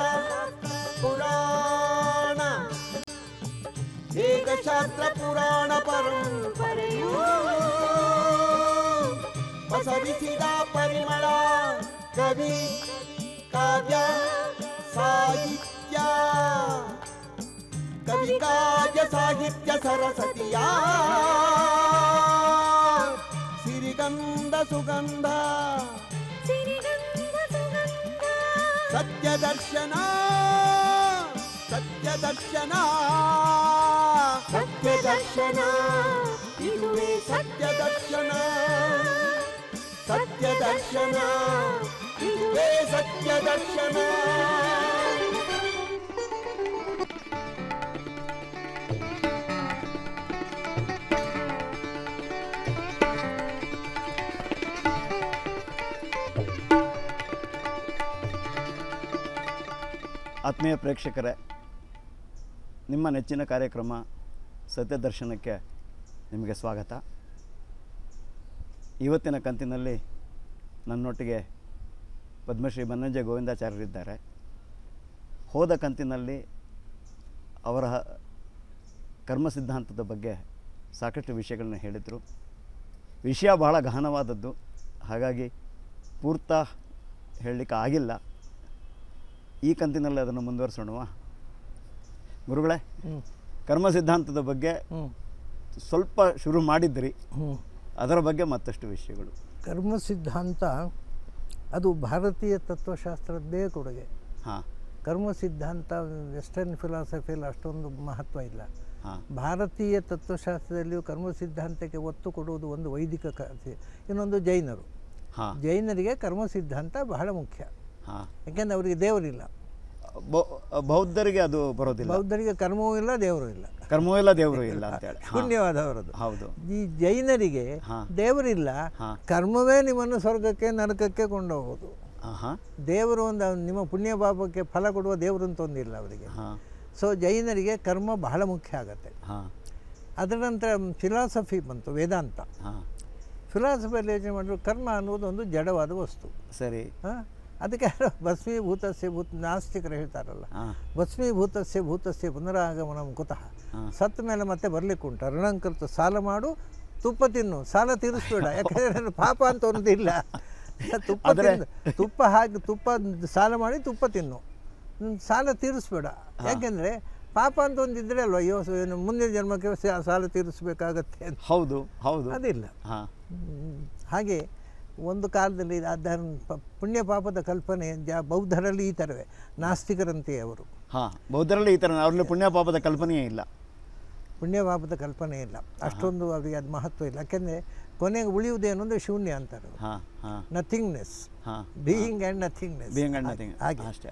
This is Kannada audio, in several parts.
ಪುರಾಣ ಏಕಶಾಸ್ತ್ರ ಪುರಾಣ ಪರಂಪರೆಯು ಪಸರಿಸಿದ ಪರಿಮಳ ಕವಿ ಕಾವ್ಯ ಸಾಹಿತ್ಯ ಕವಿ ಕಾವ್ಯ ಸಾಹಿತ್ಯ ಸರಸ್ವತಿಯ ಸಿರಿಗಂಧ ಸುಗಂಧ ಸತ್ಯ ದರ್ಶನ ಸತ್ಯ ದರ್ಶನ ಸತ್ಯ ದರ್ಶನ ಇದುವೇ ಸತ್ಯ ದರ್ಶನ ಸತ್ಯ ದರ್ಶನ ಇದುವೇ ಸತ್ಯ ದರ್ಶನ ಆತ್ಮೀಯ ಪ್ರೇಕ್ಷಕರೇ ನಿಮ್ಮ ನೆಚ್ಚಿನ ಕಾರ್ಯಕ್ರಮ ಸತ್ಯ ದರ್ಶನಕ್ಕೆ ನಿಮಗೆ ಸ್ವಾಗತ ಇವತ್ತಿನ ಕಂತಿನಲ್ಲಿ ನನ್ನೊಟ್ಟಿಗೆ ಪದ್ಮಶ್ರೀ ಬನ್ನಂಜೆ ಗೋವಿಂದಾಚಾರ್ಯರಿದ್ದಾರೆ ಹೋದ ಕಂತಿನಲ್ಲಿ ಅವರ ಕರ್ಮ ಸಿದ್ಧಾಂತದ ಬಗ್ಗೆ ಸಾಕಷ್ಟು ವಿಷಯಗಳನ್ನ ಹೇಳಿದರು ವಿಷಯ ಬಹಳ ಗಹನವಾದದ್ದು ಹಾಗಾಗಿ ಪೂರ್ತ ಹೇಳಲಿಕ್ಕೆ ಆಗಿಲ್ಲ ಈ ಕಂತಿನಲ್ಲಿ ಅದನ್ನು ಮುಂದುವರಿಸೋಣವಾ ಗುರುಗಳೇ ಹ್ಮ್. ಕರ್ಮ ಸಿದ್ಧಾಂತದ ಬಗ್ಗೆ ಹ್ಮ್. ಸ್ವಲ್ಪ ಶುರು ಮಾಡಿದ್ರಿ ಹ್ಮ್. ಅದರ ಬಗ್ಗೆ ಮತ್ತಷ್ಟು ವಿಷಯಗಳು ಕರ್ಮ ಸಿದ್ಧಾಂತ ಅದು ಭಾರತೀಯ ತತ್ವಶಾಸ್ತ್ರದ್ದೇ ಕೊಡುಗೆ ಹಾಂ ಕರ್ಮ ಸಿದ್ಧಾಂತ ವೆಸ್ಟರ್ನ್ ಫಿಲಾಸಫಿಯಲ್ಲಿ ಅಷ್ಟೊಂದು ಮಹತ್ವ ಇಲ್ಲ ಹಾಂ ಭಾರತೀಯ ತತ್ವಶಾಸ್ತ್ರದಲ್ಲಿಯೂ ಕರ್ಮ ಸಿದ್ಧಾಂತಕ್ಕೆ ಒತ್ತು ಕೊಡುವುದು ಒಂದು ವೈದಿಕ ಕ ಇನ್ನೊಂದು ಜೈನರು ಹಾಂ ಜೈನರಿಗೆ ಕರ್ಮ ಸಿದ್ಧಾಂತ ಬಹಳ ಮುಖ್ಯ ಹಾಂ ಯಾಕೆಂದ್ರೆ ಅವರಿಗೆ ದೇವರಿಲ್ಲ ಬೌದ್ಧರಿಗೆ ಅದು ಬರೋದಿಲ್ಲ ಬೌದ್ಧರಿಗೆ ಕರ್ಮವೂ ಇಲ್ಲ ದೇವರು ಇಲ್ಲ ಕರ್ಮವೂ ಇಲ್ಲ ದೇವರು ಇಲ್ಲ ಅಂತೇಳಿ ಹಾಂ. ಶೂನ್ಯವಾದವರದು ಹೌದು ಈ ಜೈನರಿಗೆ ಹಾ. ದೇವರಿಲ್ಲ ಹಾ. ಕರ್ಮವೇ ನಿಮ್ಮನ್ನು ಸ್ವರ್ಗಕ್ಕೆ ನರಕಕ್ಕೆ ಕೊಂಡೋಗೋದು ಹಾಂ ಹಾಂ ದೇವರು ಒಂದು ನಿಮ್ಮ ಪುಣ್ಯ ಪಾಪಕ್ಕೆ ಫಲ ಕೊಡುವ ದೇವರು ಅಂತ ಒಂದಿಲ್ಲ ಅವರಿಗೆ ಹಾಂ ಸೊ ಜೈನರಿಗೆ ಕರ್ಮ ಬಹಳ ಮುಖ್ಯ ಆಗುತ್ತೆ ಹಾಂ ಅದರ ನಂತರ ಫಿಲಾಸಫಿ ಬಂತು ವೇದಾಂತ ಹಾಂ ಫಿಲಾಸಫಿಯಲ್ಲಿ ಯೋಚನೆ ಮಾಡಿದ್ರು ಕರ್ಮ ಅನ್ನೋದು ಒಂದು ಜಡವಾದ ವಸ್ತು ಸರಿ ಆ? ಅದಕ್ಕೆ ಯಾರೋ ಭಸ್ಮೀಭೂತಸ್ಯ ಭೂತ ನಾಸ್ತಿಕರು ಹೇಳ್ತಾರಲ್ಲ ಹಾಂ ಭಸ್ಮೀಭೂತಸ್ಯ ಭೂತಸ್ಯ ಪುನರಾಗಮನಂ ಕುತಃ ಹಾಂ. ಸತ್ತ ಮೇಲೆ ಮತ್ತೆ ಬರ್ಲಿಕ್ಕೆ ಉಂಟು ಋಣಂಕೃತ ಸಾಲ ಮಾಡು ತುಪ್ಪ ತಿನ್ನು ಸಾಲ ತೀರಿಸ್ಬೇಡ ಯಾಕಂದ್ರೆ ನನ್ನ ಪಾಪ ಅಂತ ಒಂದು ಇಲ್ಲ ತುಪ್ಪ ಆದ್ರೆ- ತಿನ್ನು ತುಪ್ಪ ಹಾಕಿ ತುಪ್ಪ ಸಾಲ ಮಾಡಿ ತುಪ್ಪ ತಿನ್ನು ಹ್ಮ್, ಸಾಲ ತೀರಿಸ್ಬೇಡ ಯಾಕೆಂದ್ರೆ ಪಾಪ ಅಂತ ಒಂದಿದ್ರೆ ಅಲ್ವಾ ಅಯ್ಯೋ ಸ- ಏನು ಮುಂದಿನ ಜನ್ಮಕ್ಕೆ ಸ- ಸಾಲ ತೀರಿಸ್ಬೇಕಾಗತ್ತೆ ಅಂತ ಹೌದು ಹೌದು ಅದಿಲ್ಲ ಹಾಂ ಹ್ಮ್. ಹಾಗೆ ಒಂದು ಕಾಲದಲ್ಲಿ ಧರ್ಮ ಪ- ಪುಣ್ಯ ಪಾಪದ ಕಲ್ಪನೆ ಜ ಬೌದ್ಧರಲ್ಲಿ ಈ ಥರವೇ ನಾಸ್ತಿಕರಂತೆಯೇ ಅವರು ಹಾಂ ಬೌದ್ಧರಲ್ಲಿ ಈ ಥರ ಅವರಲ್ಲಿ ಪುಣ್ಯ ಪಾಪದ ಕಲ್ಪನೆಯೇ ಇಲ್ಲ ಪುಣ್ಯ ಪಾಪದ ಕಲ್ಪನೆ ಇಲ್ಲ ಅಷ್ಟೊಂದು ಅವರಿಗೆ ಅದು ಮಹತ್ವ ಇಲ್ಲ ಯಾಕೆಂದರೆ ಕೊನೆಗೆ ಉಳಿಯುವುದೇನು ಅಂದರೆ ಶೂನ್ಯ ಅಂತಾರೆ ಹಾಂ ಹಾಂ ನಥಿಂಗ್ನೆಸ್ ಹಾಂ being and nothingness being and nothing ಹಾಗೆ ಅಷ್ಟೇ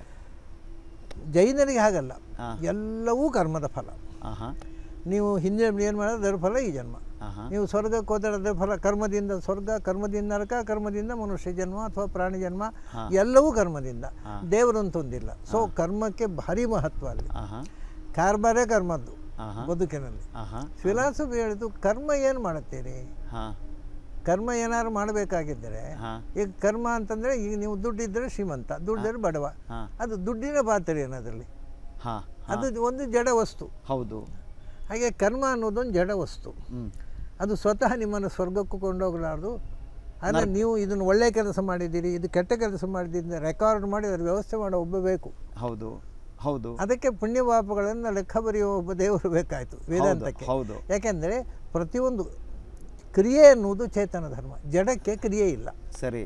ಜೈನರಿಗೆ ಹಾಗಲ್ಲ ಹಾ. ಎಲ್ಲವೂ ಕರ್ಮದ ಫಲ ಹಾಂ ಹಾಂ ನೀವು ಹಿಂದೆ ಏನು ಮಾಡೋದು ಅದರ ಫಲ ಈ ಜನ್ಮ ಹಾಂ ಹಾಂ ನೀವು ಸ್ವರ್ಗಕ್ಕೆ ಹೋದರೆ ಅದರ ಫಲ ಕರ್ಮದಿಂದ ಸ್ವರ್ಗ ಕರ್ಮದಿಂದ ನರಕ ಕರ್ಮದಿಂದ ಮನುಷ್ಯ ಜನ್ಮ ಅಥವಾ ಪ್ರಾಣಿ ಜನ್ಮ ಎಲ್ಲವೂ ಕರ್ಮದಿಂದ ದೇವರು ಅಂತ ಒಂದಿಲ್ಲ ಸೊ ಕರ್ಮಕ್ಕೆ ಭಾರಿ ಮಹತ್ವ ಅಲ್ಲಿ ಹಾಂ ಹಾಂ ಕಾರ್ಬಾರೇ ಕರ್ಮದ್ದು ಹಾಂ ಹಾಂ ಬದುಕಿನಲ್ಲಿ ಹಾಂ ಹಾಂ ಫಿಲಾಸಫಿ ಹೇಳಿದ್ದು ಕರ್ಮ ಏನು ಮಾಡುತ್ತೀರಿ ಹಾಂ ಕರ್ಮ ಏನಾದ್ರು ಮಾಡಬೇಕಾಗಿದ್ದರೆ ಹಾಂ ಈಗ ಕರ್ಮ ಅಂತಂದರೆ ಈಗ ನೀವು ದುಡ್ಡಿದ್ದರೆ ಶ್ರೀಮಂತ ದುಡ್ಡಿದ್ರೆ ಬಡವ ಹಾಂ ಅದು ದುಡ್ಡಿನ ಪಾತ್ರ ಏನದರಲ್ಲಿ ಹಾಂ ಅದು ಒಂದು ಜಡ ವಸ್ತು ಹೌದು ಹಾಗೆ ಕರ್ಮ ಅನ್ನೋದೊಂದು ಜಡ ವಸ್ತು ಹ್ಞೂ ಅದು ಸ್ವತಃ ನಿಮ್ಮನ್ನು ಸ್ವರ್ಗಕ್ಕೂ ಕೊಂಡೋಗಲಾರ್ದು ಆದರೆ ನೀವು ಇದನ್ನು ಒಳ್ಳೆಯ ಕೆಲಸ ಮಾಡಿದ್ದೀರಿ ಇದು ಕೆಟ್ಟ ಕೆಲಸ ಮಾಡಿದ್ದೀರಿ ರೆಕಾರ್ಡ್ ಮಾಡಿ ಅದರ ವ್ಯವಸ್ಥೆ ಮಾಡೋ ಒಬ್ಬ ಬೇಕು ಹೌದು ಹೌದು ಅದಕ್ಕೆ ಪುಣ್ಯ ಪಾಪಗಳನ್ನು ಲೆಕ್ಕ ಬರೆಯುವ ಒಬ್ಬ ದೇವರು ಬೇಕಾಯಿತು ವೇದಾಂತಕ್ಕೆ ಹೌದು ಯಾಕೆಂದರೆ ಪ್ರತಿಯೊಂದು ಕ್ರಿಯೆ ಎನ್ನುವುದು ಚೇತನ ಧರ್ಮ ಜಡಕ್ಕೆ ಕ್ರಿಯೆ ಇಲ್ಲ ಸರಿ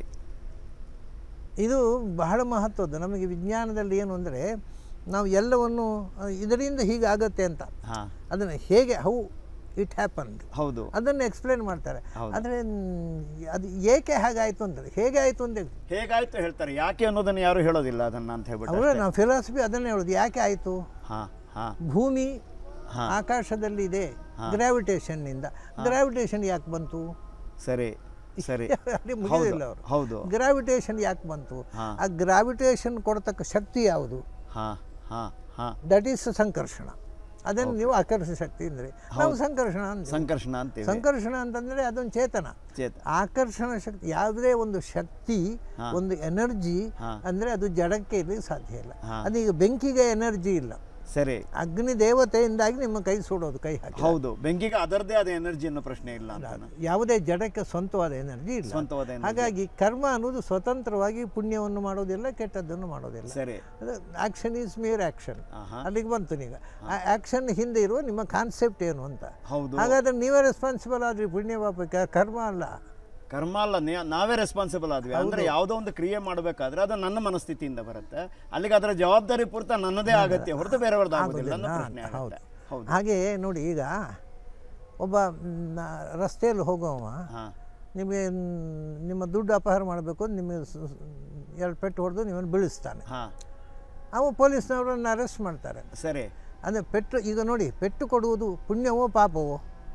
ಇದು ಬಹಳ ಮಹತ್ವದ್ದು ನಮಗೆ ವಿಜ್ಞಾನದಲ್ಲಿ ಏನು ಅಂದರೆ ನಾವು ಎಲ್ಲವನ್ನು ಆ, ಇದರಿಂದ ಹೀಗೆ ಆಗತ್ತೆ ಅಂತ ಹಾಂ ಅದನ್ನು ಹೇಗೆ ಹೌ ಇಟ್ ಹ್ಯಾಪನ್ಡ್ ಹೌದು ಅದನ್ನು ಎಕ್ಸ್ಪ್ಲೇನ್ ಮಾಡ್ತಾರೆ ಹೌದು. ಆದರೆ ಅದು ಏಕೆ ಹಾಗಾಯಿತು ಅಂದರೆ ಹೇಗೆ ಆಯಿತು ಅಂತ ಹೇಗಾಯ್ತು ಹೇಳ್ತಾರೆ ಯಾಕೆ ಅನ್ನೋದನ್ನು ಯಾರು ಹೇಳೋದಿಲ್ಲ ಅದನ್ನ ಅಂತ ಹೇಳ್ಬಿಟ್ಟು ಅವರ ನಾವು ಫಿಲಾಸಫಿ ಅದನ್ನೇ ಹೇಳೋದು ಯಾಕೆ ಆಯಿತು ಹಾಂ ಹಾಂ ಭೂಮಿ ಹಾ. ಆಕಾಶದಲ್ಲಿ ಇದೆ ಗ್ರಾವಿಟೇಷನ್ನಿಂದ ಗ್ರಾವಿಟೇಷನ್ ಯಾಕೆ ಬಂತು ಸರಿ ಸರಿ ಅಲ್ಲಿ ಮುಗಿದಿಲ್ಲ ಹೌದು ಅವರು ಹೌದು ಗ್ರಾವಿಟೇಷನ್ ಯಾಕೆ ಬಂತು ಹಾ. ಆ ಗ್ರಾವಿಟೇಷನ್ ಕೊಡ್ತಕ್ಕ ಶಕ್ತಿ ಯಾವುದು ಹಾಂ ಹಾಂ ಹಾಂ ದಟ್ ಈಸ್ ಸಂಕರ್ಷಣ ಅದನ್ನು ನೀವು ಆಕರ್ಷಣ ಶಕ್ತಿ ಅಂದ್ರೆ ನಾವು ಸಂಕರ್ಷಣ ಅಂತೀವಿ ಸಂಕರ್ಷಣ ಅಂತೀವಿ ಸಂಕರ್ಷಣ ಅಂತಂದ್ರೆ ಅದೊಂದು ಚೇತನ ಚೇತ ಆಕರ್ಷಣ ಶಕ್ತಿ ಯಾವುದೇ ಒಂದು ಶಕ್ತಿ ಒಂದು ಎನರ್ಜಿ ಅಂದ್ರೆ ಅದು ಜಡಕ್ಕೆ ಇರಲಿಕ್ಕೆ ಸಾಧ್ಯ ಇಲ್ಲ ಅದೀಗ ಬೆಂಕಿಗೆ ಎನರ್ಜಿ ಇಲ್ಲ ಸರಿ ಅಗ್ನಿ ದೇವತೆಯಿಂದಾಗಿ ನಿಮ್ಮ ಕೈ ಸುಡೋದು ಕೈ ಹಾಕಿ ಹೌದು ಬೆಂಕಿಗೆ ಅದರದೇ ಆದ ಎನರ್ಜಿ ಅನ್ನೋ ಪ್ರಶ್ನೆ ಇಲ್ಲ ಅಂತ ಯಾವುದೇ ಜಡಕ್ಕೆ ಸ್ವಂತವಾದ ಎನರ್ಜಿ ಇಲ್ಲ ಸ್ವಂತವಾದ energy. ಹಾಗಾಗಿ ಕರ್ಮ ಅನ್ನೋದು ಸ್ವತಂತ್ರವಾಗಿ ಪುಣ್ಯವನ್ನು ಮಾಡೋದಿಲ್ಲ ಕೆಟ್ಟದ್ದನ್ನು ಮಾಡೋದಿಲ್ಲ ಸರಿ ಆಕ್ಷನ್ ಈಸ್ ಮಿಯರ್ ಆಕ್ಷನ್ ಆಹಾ. ಅಲ್ಲಿಗೆ ಬಂತು ಈಗ ಆ ಆಕ್ಷನ್ ಹಿಂದೆ ಇರುವ ನಿಮ್ಮ ಕಾನ್ಸೆಪ್ಟ್ ಏನು ಅಂತ ಹೌದು ಹಾಗಾದ್ರೆ ನೀವೇ ರೆಸ್ಪಾನ್ಸಿಬಲ್ ಆದ್ರಿ ಪುಣ್ಯ ಪಾಪ ಕ- ಕರ್ಮ ಅಲ್ಲ ಕರ್ಮ ಅಲ್ಲ ನೇ- ನಾವೇ ರೆಸ್ಪಾನ್ಸಿಬಲ್ ಆದ್ವಿ ಅಂದ್ರೆ ಯಾವುದೋ ಒಂದು ಕ್ರಿಯೆ ಮಾಡಬೇಕಾದ್ರೆ ಅದು ನನ್ನ ಮನಸ್ಥಿತಿಯಿಂದ ಬರುತ್ತೆ ಅಲ್ಲಿಗೆ ಅದರ ಜವಾಬ್ದಾರಿ ಪೂರ್ತ ನನ್ನದೇ ಆಗತ್ತೆ ಹೊರತು ಬೇರೆಯವ್ರದ್ದು ಆಗೋದಿಲ್ಲ ಅನ್ನೋ ಪ್ರಶ್ನೆ ಹೌದು ಆಗುತ್ತೆ ಹೌದು ಹಾಗೆ ನೋಡಿ ಈಗ ಒಬ್ಬ ಮ್, ರಸ್ತೆಯಲ್ಲಿ ಹೋಗೋವ ಹಾ ನಿಮಗೆ ಮ್, ನಿಮ್ಮ ದುಡ್ಡು ಅಪಹಾರ ಮಾಡಬೇಕು ನಿಮಗೆ ಸ- ಸ- ಎರಡು ಪೆಟ್ಟು ಹೊಡೆದು ನಿಮ್ಮನ್ನು ಬೀಳಿಸ್ತಾನೆ ಹಾ ಅವ ಪೊಲೀಸ್ನವರನ್ನು ಅರೆಸ್ಟ್ ಮಾಡ್ತಾರೆ ಸರಿ ಅಂದರೆ ಪೆಟ್ಟು ಈಗ ನೋಡಿ ಪೆಟ್ಟು ಕೊಡುವುದು ಪುಣ್ಯವೋ ಪಾಪವೋ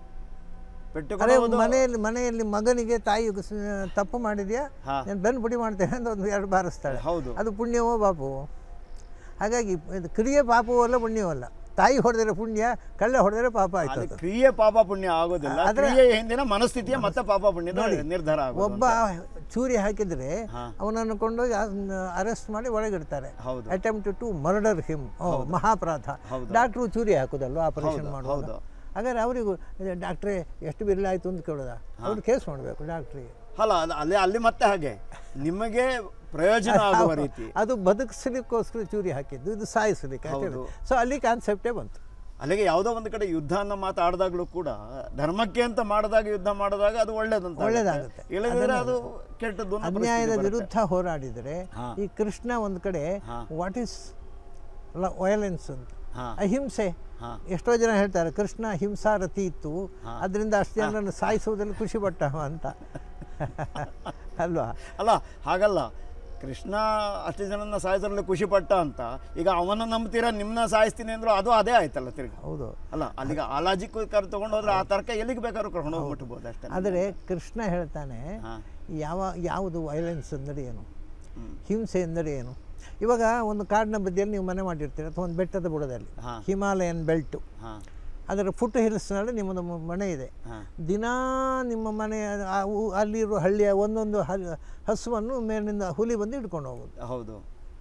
ಪೆಟ್ಟು ಅರೆ ಕೊಡುವುದು- ಮನೆಯಲ್ಲಿ ಮನೆಯಲ್ಲಿ ಮಗನಿಗೆ ತಾಯಿ ಸ- ತಪ್ಪು ಮಾಡಿದ್ಯಾ ಹಾ. ನಾನು ಬೆನ್ನು ಪುಡಿ ಮಾಡ್ತೇನೆ ಅಂತ ಒಂದು ಎರಡು ಬಾರಿಸ್ತಾಳೆ ಹೌದು ಅದು ಪುಣ್ಯವೋ ಪಾಪವೋ ಹಾಗಾಗಿ ಇದು ಕ್ರಿಯೆ ಪಾಪವೂ ಅಲ್ಲ ಪುಣ್ಯವೂ ಅಲ್ಲ ತಾಯಿ ಹೊಡೆದರೆ ಪುಣ್ಯ ಕಳ್ಳ ಹೊಡೆದರೆ ಪಾಪ ಆಯ್ತು ಅದು ಅದು ಕ್ರಿಯೆ ಪಾಪ ಪುಣ್ಯ ಆಗೋದಿಲ್ಲ ಕ್ರಿಯೆ ಹಿಂದಿನ ಮನಸ್ಥಿತಿಯ ಮತ್ತೆ ಪಾಪ ಪುಣ್ಯದ ನಿರ್ಧಾರ ಆಗೋದು ಒಬ್ಬ ಚೂರಿ ಹಾಕಿದರೆ ಹಾ. ಅವನನ್ನು ಕೊಂಡೋಗಿ ಅರೆಸ್ಟ್ ಮಾಡಿ ಒಳಗಿಡ್ತಾರೆ ಹೌದು ಅಟೆಂಪ್ಟ್ ಟು ಮರ್ಡರ್ ಹಿಮ್ ಮಹಾಪರಾಧ ಹೌದು. ಡಾಕ್ಟ್ರು ಚೂರಿ ಹಾಕೋದಲ್ವ ಆಪರೇಷನ್ ಹೌದು, ಮಾಡುವಾಗ ಹೌದು. ಹಾಗಾದ್ರೆ ಅವರಿಗೂ ಡಾಕ್ಟ್ರೇ ಎಷ್ಟು ಬಿಲ್ ಆಯಿತು ಅಂತ ಕೇಳೋದ ಅವ್ರು ಕೇಸ್ ಮಾಡಬೇಕು ಡಾಕ್ಟ್ರಿಗೆ ಅಲ್ಲ ಅದು ಅಲ್ಲಿ ಅಲ್ಲಿ ಮತ್ತೆ ಹಾಗೆ ನಿಮಗೆ ಪ್ರಯೋಜನ ಆಗುವ ರೀತಿ ಅದು ಬದುಕಿಸ್ಲಿಕ್ಕೋಸ್ಕರ ಚೂರಿ ಹಾಕಿದ್ದು ಇದು ಸಾಯಿಸ್ಲಿಕ್ಕೆ ಹೌದು. ಸೊ ಅಲ್ಲಿ ಕಾನ್ಸೆಪ್ಟೇ ಬಂತು ಅಲ್ಲಿಗೆ ಯಾವುದೋ ಒಂದು ಕಡೆ ಯುದ್ಧ ಅನ್ನೋ ಮಾತಾಡಿದಾಗಲೂ ಕೂಡ ಧರ್ಮಕ್ಕೆ ಅಂತ ಮಾಡಿದಾಗ ಯುದ್ಧ ಮಾಡಿದಾಗ ಅದು ಒಳ್ಳೇದಂತ ಒಳ್ಳೇದಾಗುತ್ತೆ. ಇಲ್ಲದಿದ್ರೆ ಅದು ಕೆಟ್ಟದ್ದು ಅನ್ನೋ ಅನ್ಯಾಯದ ಪರಿಸ್ಥಿತಿ ಬರುತ್ತೆ. ವಿರುದ್ಧ ಹೋರಾಡಿದರೆ ಹಾ. ಈ ಕೃಷ್ಣ ಒಂದು ಕಡೆ ಹಾ. ವಾಟ್ ಈಸ್ ವಯಲೆನ್ಸ್ ಅಂತ ಹಾ. ಅಹಿಂಸೆ ಹಾ. ಎಷ್ಟೋ ಜನ ಹೇಳ್ತಾರೆ ಕೃಷ್ಣ ಹಿಂಸಾರತಿ ಇತ್ತು ಅದರಿಂದ ಅಷ್ಟು ಜನರನ್ನು ಸಾಯಿಸುವುದರಲ್ಲಿ ಖುಷಿ ಪಟ್ಟ ಅಂತ ಅಲ್ವಾ ಅಲ್ಲ ಹಾಗಲ್ಲ ಕೃಷ್ಣ ಅಷ್ಟು ಜನನ ಸಾಯಿಸಲು ಖುಷಿ ಪಟ್ಟ ಅಂತ ಈಗ ಅವನ ನಂಬ್ತೀರಾ ನಿಮ್ಮನ್ನ ಸಾಯಿಸ್ತೀನಿ ಅಂದ್ರು ಅದು ಅದೇ ಆಯ್ತಲ್ಲ ತಿರ್ಗಿ ಹೌದು ಅಲ್ಲ ಅಲ್ಲಿಗೆ ಆ ಲಾಜಿಕ್ ಕರ್ ತಗೊಂಡು ಹೋದ್ರೆ ಆ ತರ್ಕ ಎಲ್ಲಿಗೆ ಬೇಕಾದ್ರೂ ಕರ್ಕೊಂಡು ಹೋಗ್ಬಿಟ್ಬೋದು ಅಷ್ಟೇ ಆದರೆ ಕೃಷ್ಣ ಹೇಳ್ತಾನೆ ಹಾ. ಯಾವ ಯಾವುದು ವೈಲೆನ್ಸ್ ಅಂದರೆ ಏನು ಹ್ಮ್. ಹಿಂಸೆ ಎಂದರೆ ಏನು ಇವಾಗ ಒಂದು ಕಾಡಿನ ಬದಿಯಲ್ಲಿ ನೀವು ಮನೆ ಮಾಡಿರ್ತೀರ ಅಥವಾ ಒಂದು ಬೆಟ್ಟದ ಬುಡದಲ್ಲಿ ಹಾ. ಹಿಮಾಲಯನ್ ಬೆಲ್ಟು ಹಾ ಅದರ ಫುಟ್ ಹಿಲ್ಸ್ನಲ್ಲಿ ನಿಮ್ಮದು ಮ- ಮನೆ ಇದೆ ಹಾ ದಿನಾ ನಿಮ್ಮ ಮನೆಯ ಆ ಊ- ಅಲ್ಲಿರುವ ಹಳ್ಳಿಯ ಒಂದೊಂದು ಹಲ್ ಹಸುವನ್ನು ಮೇಲಿನಿಂದ ಹುಲಿ ಬಂದು ಹಿಡ್ಕೊಂಡು ಹೋಗೋದು ಹೌದು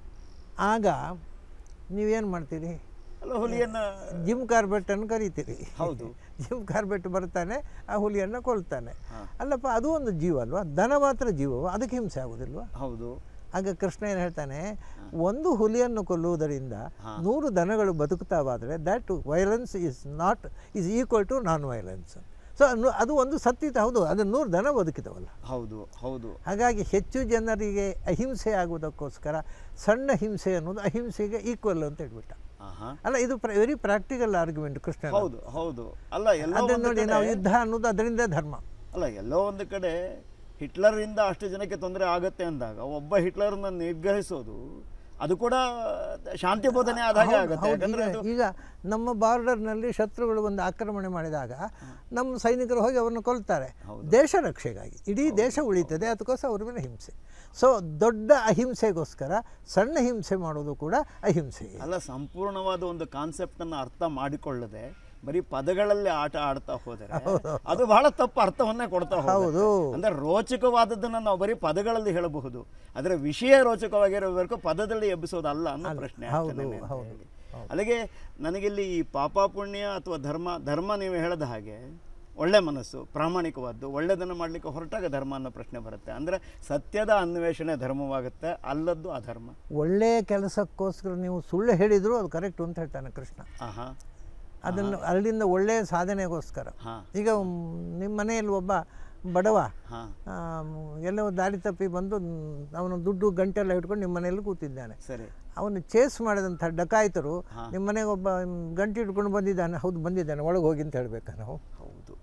ಆಗ ನೀವೇನು ಮಾಡ್ತೀರಿ ಅಲ್ಲ ಹುಲಿಯನ್ನ ಜಿಮ್ ಕಾರ್ಬೆಟ್ಟನ್ನು ಕರೀತೀರಿ ಹೌದು ಜಿಮ್ ಕಾರ್ಬೆಟ್ ಬರ್ತಾನೆ ಆ ಹುಲಿಯನ್ನು ಕೊಲ್ತಾನೆ ಹಾ. ಅಲ್ಲಪ್ಪ ಅದು ಒಂದು ಜೀವ ಅಲ್ವಾ ದನ ಮಾತ್ರ ಜೀವವ ಅದಕ್ಕೆ ಹಿಂಸೆ ಆಗೋದಿಲ್ವಾ ಹೌದು ಆಗ ಕೃಷ್ಣ ಏನು ಹೇಳ್ತಾನೆ ಒಂದು ಹುಲಿಯನ್ನು ಕೊಲ್ಲುವುದರಿಂದ ನೂರು ದನಗಳು ಬದುಕ್ತಾವಾದರೆ that violence is not is equal to non violence so ಅದು ಒಂದು ಸತ್ಯತೆ ಹೌದು ಅದು ನೂರು ದನ ಬದುಕಿದವಲ್ಲ ಹೌದು ಹೌದು ಹಾಗಾಗಿ ಹೆಚ್ಚು ಜನರಿಗೆ ಅಹಿಂಸೆ ಆಗುವುದಕ್ಕೋಸ್ಕರ ಸಣ್ಣ ಹಿಂಸೆ ಅನ್ನೋದು ಅಹಿಂಸೆಗೆ ಈಕ್ವಲ್ ಅಂತ ಹೇಳ್ಬಿಟ್ಟ ಆಹಾ ಅಲ್ಲ ಇದು ವೆರಿ ಪ್ರಾಕ್ಟಿಕಲ್ ಆರ್ಗ್ಯುಮೆಂಟ್ ಕೃಷ್ಣ ಹೌದು ಹೌದು ಅಲ್ಲ ಎಲ್ಲೋ ಅದನ್ನ ಒಂದು ನೋಡಿ ಕಡೆ- ನಾವು ಯುದ್ಧ ಅನ್ನೋದು ಅದರಿಂದ ಧರ್ಮ ಅಲ್ಲ ಎಲ್ಲೋ ಒಂದು ಕಡೆ ಹಿಟ್ಲರಿಂದ ಅಷ್ಟು ಜನಕ್ಕೆ ತೊಂದರೆ ಆಗತ್ತೆ ಅಂದಾಗ ಒಬ್ಬ ಹಿಟ್ಲರ್ನ ನಿಗ್ರಹಿಸೋದು ಅದು ಕೂಡ ಶಾಂತಿ ಬೋಧನೆ ಆದ ಹಾಗೆ ಆಗುತ್ತೆ ಹೌದು, ಯಾಕಂದ್ರೆ ಈಗ ಅದು ಈಗ ನಮ್ಮ ಬಾರ್ಡರ್ನಲ್ಲಿ ಶತ್ರುಗಳು ಒಂದು ಆಕ್ರಮಣ ಮಾಡಿದಾಗ ನಮ್ಮ ಸೈನಿಕರು ಹೋಗಿ ಅವರನ್ನು ಕೊಲ್ತಾರೆ ದೇಶ ರಕ್ಷೆಗಾಗಿ ಇಡೀ ದೇಶ ಉಳಿತದೆ ಅದಕ್ಕೋಸ್ಕರ ಅವ್ರ ಮೇಲೆ ಹಿಂಸೆ ಸೊ ದೊಡ್ಡ ಅಹಿಂಸೆಗೋಸ್ಕರ ಸಣ್ಣ ಹಿಂಸೆ ಮಾಡೋದು ಕೂಡ ಅಹಿಂಸೆ ಅಲ್ಲ ಸಂಪೂರ್ಣವಾದ ಒಂದು ಕಾನ್ಸೆಪ್ಟ್ ಅನ್ನ ಅರ್ಥ ಮಾಡಿಕೊಳ್ಳದೆ ಬರೀ ಪದಗಳಲ್ಲಿ ಆಟ ಆಡ್ತಾ ಹೋದರೆ ಅದು ಬಹಳ ತಪ್ಪು ಅರ್ಥವನ್ನೇ ಕೊಡ್ತಾ ಹೋಗುತ್ತೆ. ಹೌದು. ಅಂದ್ರೆ ರೋಚಕವಾದದ್ದನ್ನ ನಾವು ಬರೀ ಪದಗಳಲ್ಲಿ ಹೇಳಬಹುದು ಆದರೆ ವಿಷಯ ರೋಚಕವಾಗಿರಬೇಕು ಪದದಲ್ಲಿ ಎಬ್ಬಿಸೋದಲ್ಲ ಅನ್ನೋ ಪ್ರಶ್ನೆ ಅಷ್ಟೇ ಹೌದು, ನನ್ನ ಹೌದು, ಹೇಳಿ. ಅಲ್ಲಿಗೆ ನನಗಿಲ್ಲಿ ಈ ಪಾಪ ಪುಣ್ಯ ಅಥವಾ ಧರ್ಮ ಧರ್ಮ ನೀವು ಹೇಳದ ಹಾಗೆ ಒಳ್ಳೆ ಮನಸ್ಸು ಪ್ರಾಮಾಣಿಕವಾದ್ದು ಒಳ್ಳೆಯದನ್ನು ಮಾಡಲಿಕ್ಕೆ ಹೊರಟಾಗ ಧರ್ಮ ಅನ್ನೋ ಪ್ರಶ್ನೆ ಬರುತ್ತೆ ಅಂದರೆ ಸತ್ಯದ ಅನ್ವೇಷಣೆ ಧರ್ಮವಾಗುತ್ತೆ ಅಲ್ಲದ್ದು ಅಧರ್ಮ ಒಳ್ಳೆಯ ಕೆಲಸಕ್ಕೋಸ್ಕರ ನೀವು ಸುಳ್ಳು ಹೇಳಿದ್ರು ಅದು ಕರೆಕ್ಟ್ ಅಂತ ಹೇಳ್ತಾನೆ ಕೃಷ್ಣ ಆಹಾ ಅದನ್ನು ಅಲ್ಲಿಂದ ಒಳ್ಳೆಯ ಸಾಧನೆಗೋಸ್ಕರ ಹಾಂ ಈಗ ಮ್, ನಿಮ್ಮ ಮನೆಯಲ್ಲಿ ಒಬ್ಬ ಬಡವ ಹಾಂ ಆಮ್, ಎಲ್ಲೋ ದಾರಿ ತಪ್ಪಿ ಬಂದು ಮ್, ಅವನು ದುಡ್ಡು ಗಂಟೆಲ್ಲ ಹಿಡ್ಕೊಂಡು ನಿಮ್ಮ ಮನೆಯಲ್ಲಿ ಕೂತಿದ್ದಾನೆ ಸರಿ ಅವನು ಚೇಸ್ ಮಾಡಿದಂಥ ಡಕಾಯಿತರು ನಿಮ್ಮ ಮನೆಗೆ ಒಬ್ಬ ಮ್, ಗಂಟೆ ಹಿಡ್ಕೊಂಡು ಬಂದಿದ್ದಾನೆ ಹೌದು ಬಂದಿದ್ದಾನೆ ಒಳಗೆ ಹೋಗಿ ಅಂತ ಹೇಳ್ಬೇಕಾ ನಾವು ಹೌದು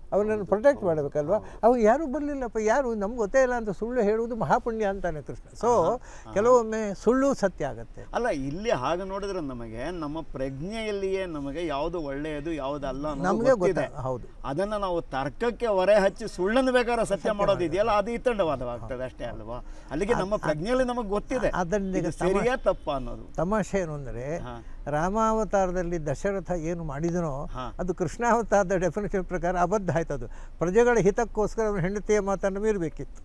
ಅವನನ್ನು ಪ್ರೊಟೆಕ್ಟ್ ಮಾಡಬೇಕಲ್ವಾ ಅವ ಯಾರೂ ಬರಲಿಲ್ಲಪ್ಪ ಯಾರು ನಮ್ಗೆ ಗೊತ್ತೇ ಇಲ್ಲ ಅಂತ ಸುಳ್ಳು ಹೇಳುವುದು ಮಹಾಪುಣ್ಯ ಅಂತಾನೆ ಕೃಷ್ಣ ಸೊ ಕೆಲವೊಮ್ಮೆ ಸುಳ್ಳು ಸತ್ಯ ಆಗುತ್ತೆ ಅಲ್ಲ ಇಲ್ಲಿ ಹಾಗೆ ನೋಡಿದ್ರೆ ನಮಗೆ ನಮ್ಮ ಪ್ರಜ್ಞೆಯಲ್ಲಿಯೇ ನಮಗೆ ಯಾವುದು ಒಳ್ಳೆಯದು ಯಾವುದು ಅಲ್ಲ ಅನ್ನೋದು ನಮಗೆ ಗೊತ್ತಿದೆ ಗೊತ್ತ ಹೌದು ಅದನ್ನ ನಾವು ತರ್ಕಕ್ಕೆ ಹೊರೆ ಹಚ್ಚಿ ಸುಳ್ಳನ್ನು ಬೇಕಾದ್ರೆ ಸತ್ಯ ಮಾಡೋದು ಇದೆಯಲ್ಲ ಅದು ಇತ್ತಂಡವಾದವಾಗ್ತದೆ ಅಷ್ಟೇ ಅಲ್ವಾ ಅಲ್ಲಿಗೆ ನಮ್ಮ ಪ್ರಜ್ಞೆಯಲ್ಲಿ ನಮಗೆ ಗೊತ್ತಿದೆ ಅದರಿಂದ ಈಗ ಇದು ಸರಿಯಾ ತಪ್ಪ ಅನ್ನೋದು ತಮಾಷೆ ಏನು ಅಂದರೆ ಹಾ. ರಾಮಾವತಾರದಲ್ಲಿ ದಶರಥ ಏನು ಮಾಡಿದನೋ ಹಾ. ಅದು ಕೃಷ್ಣಾವತಾರದ ಡೆಫಿನೇಷನ್ ಪ್ರಕಾರ ಅಬದ್ಧ ಆಯ್ತು ಅದು ಪ್ರಜೆಗಳ ಹಿತಕ್ಕೋಸ್ಕರ ಅವನ ಹೆಂಡತಿಯ ಮಾತನ್ನು ಮೀರಬೇಕಿತ್ತು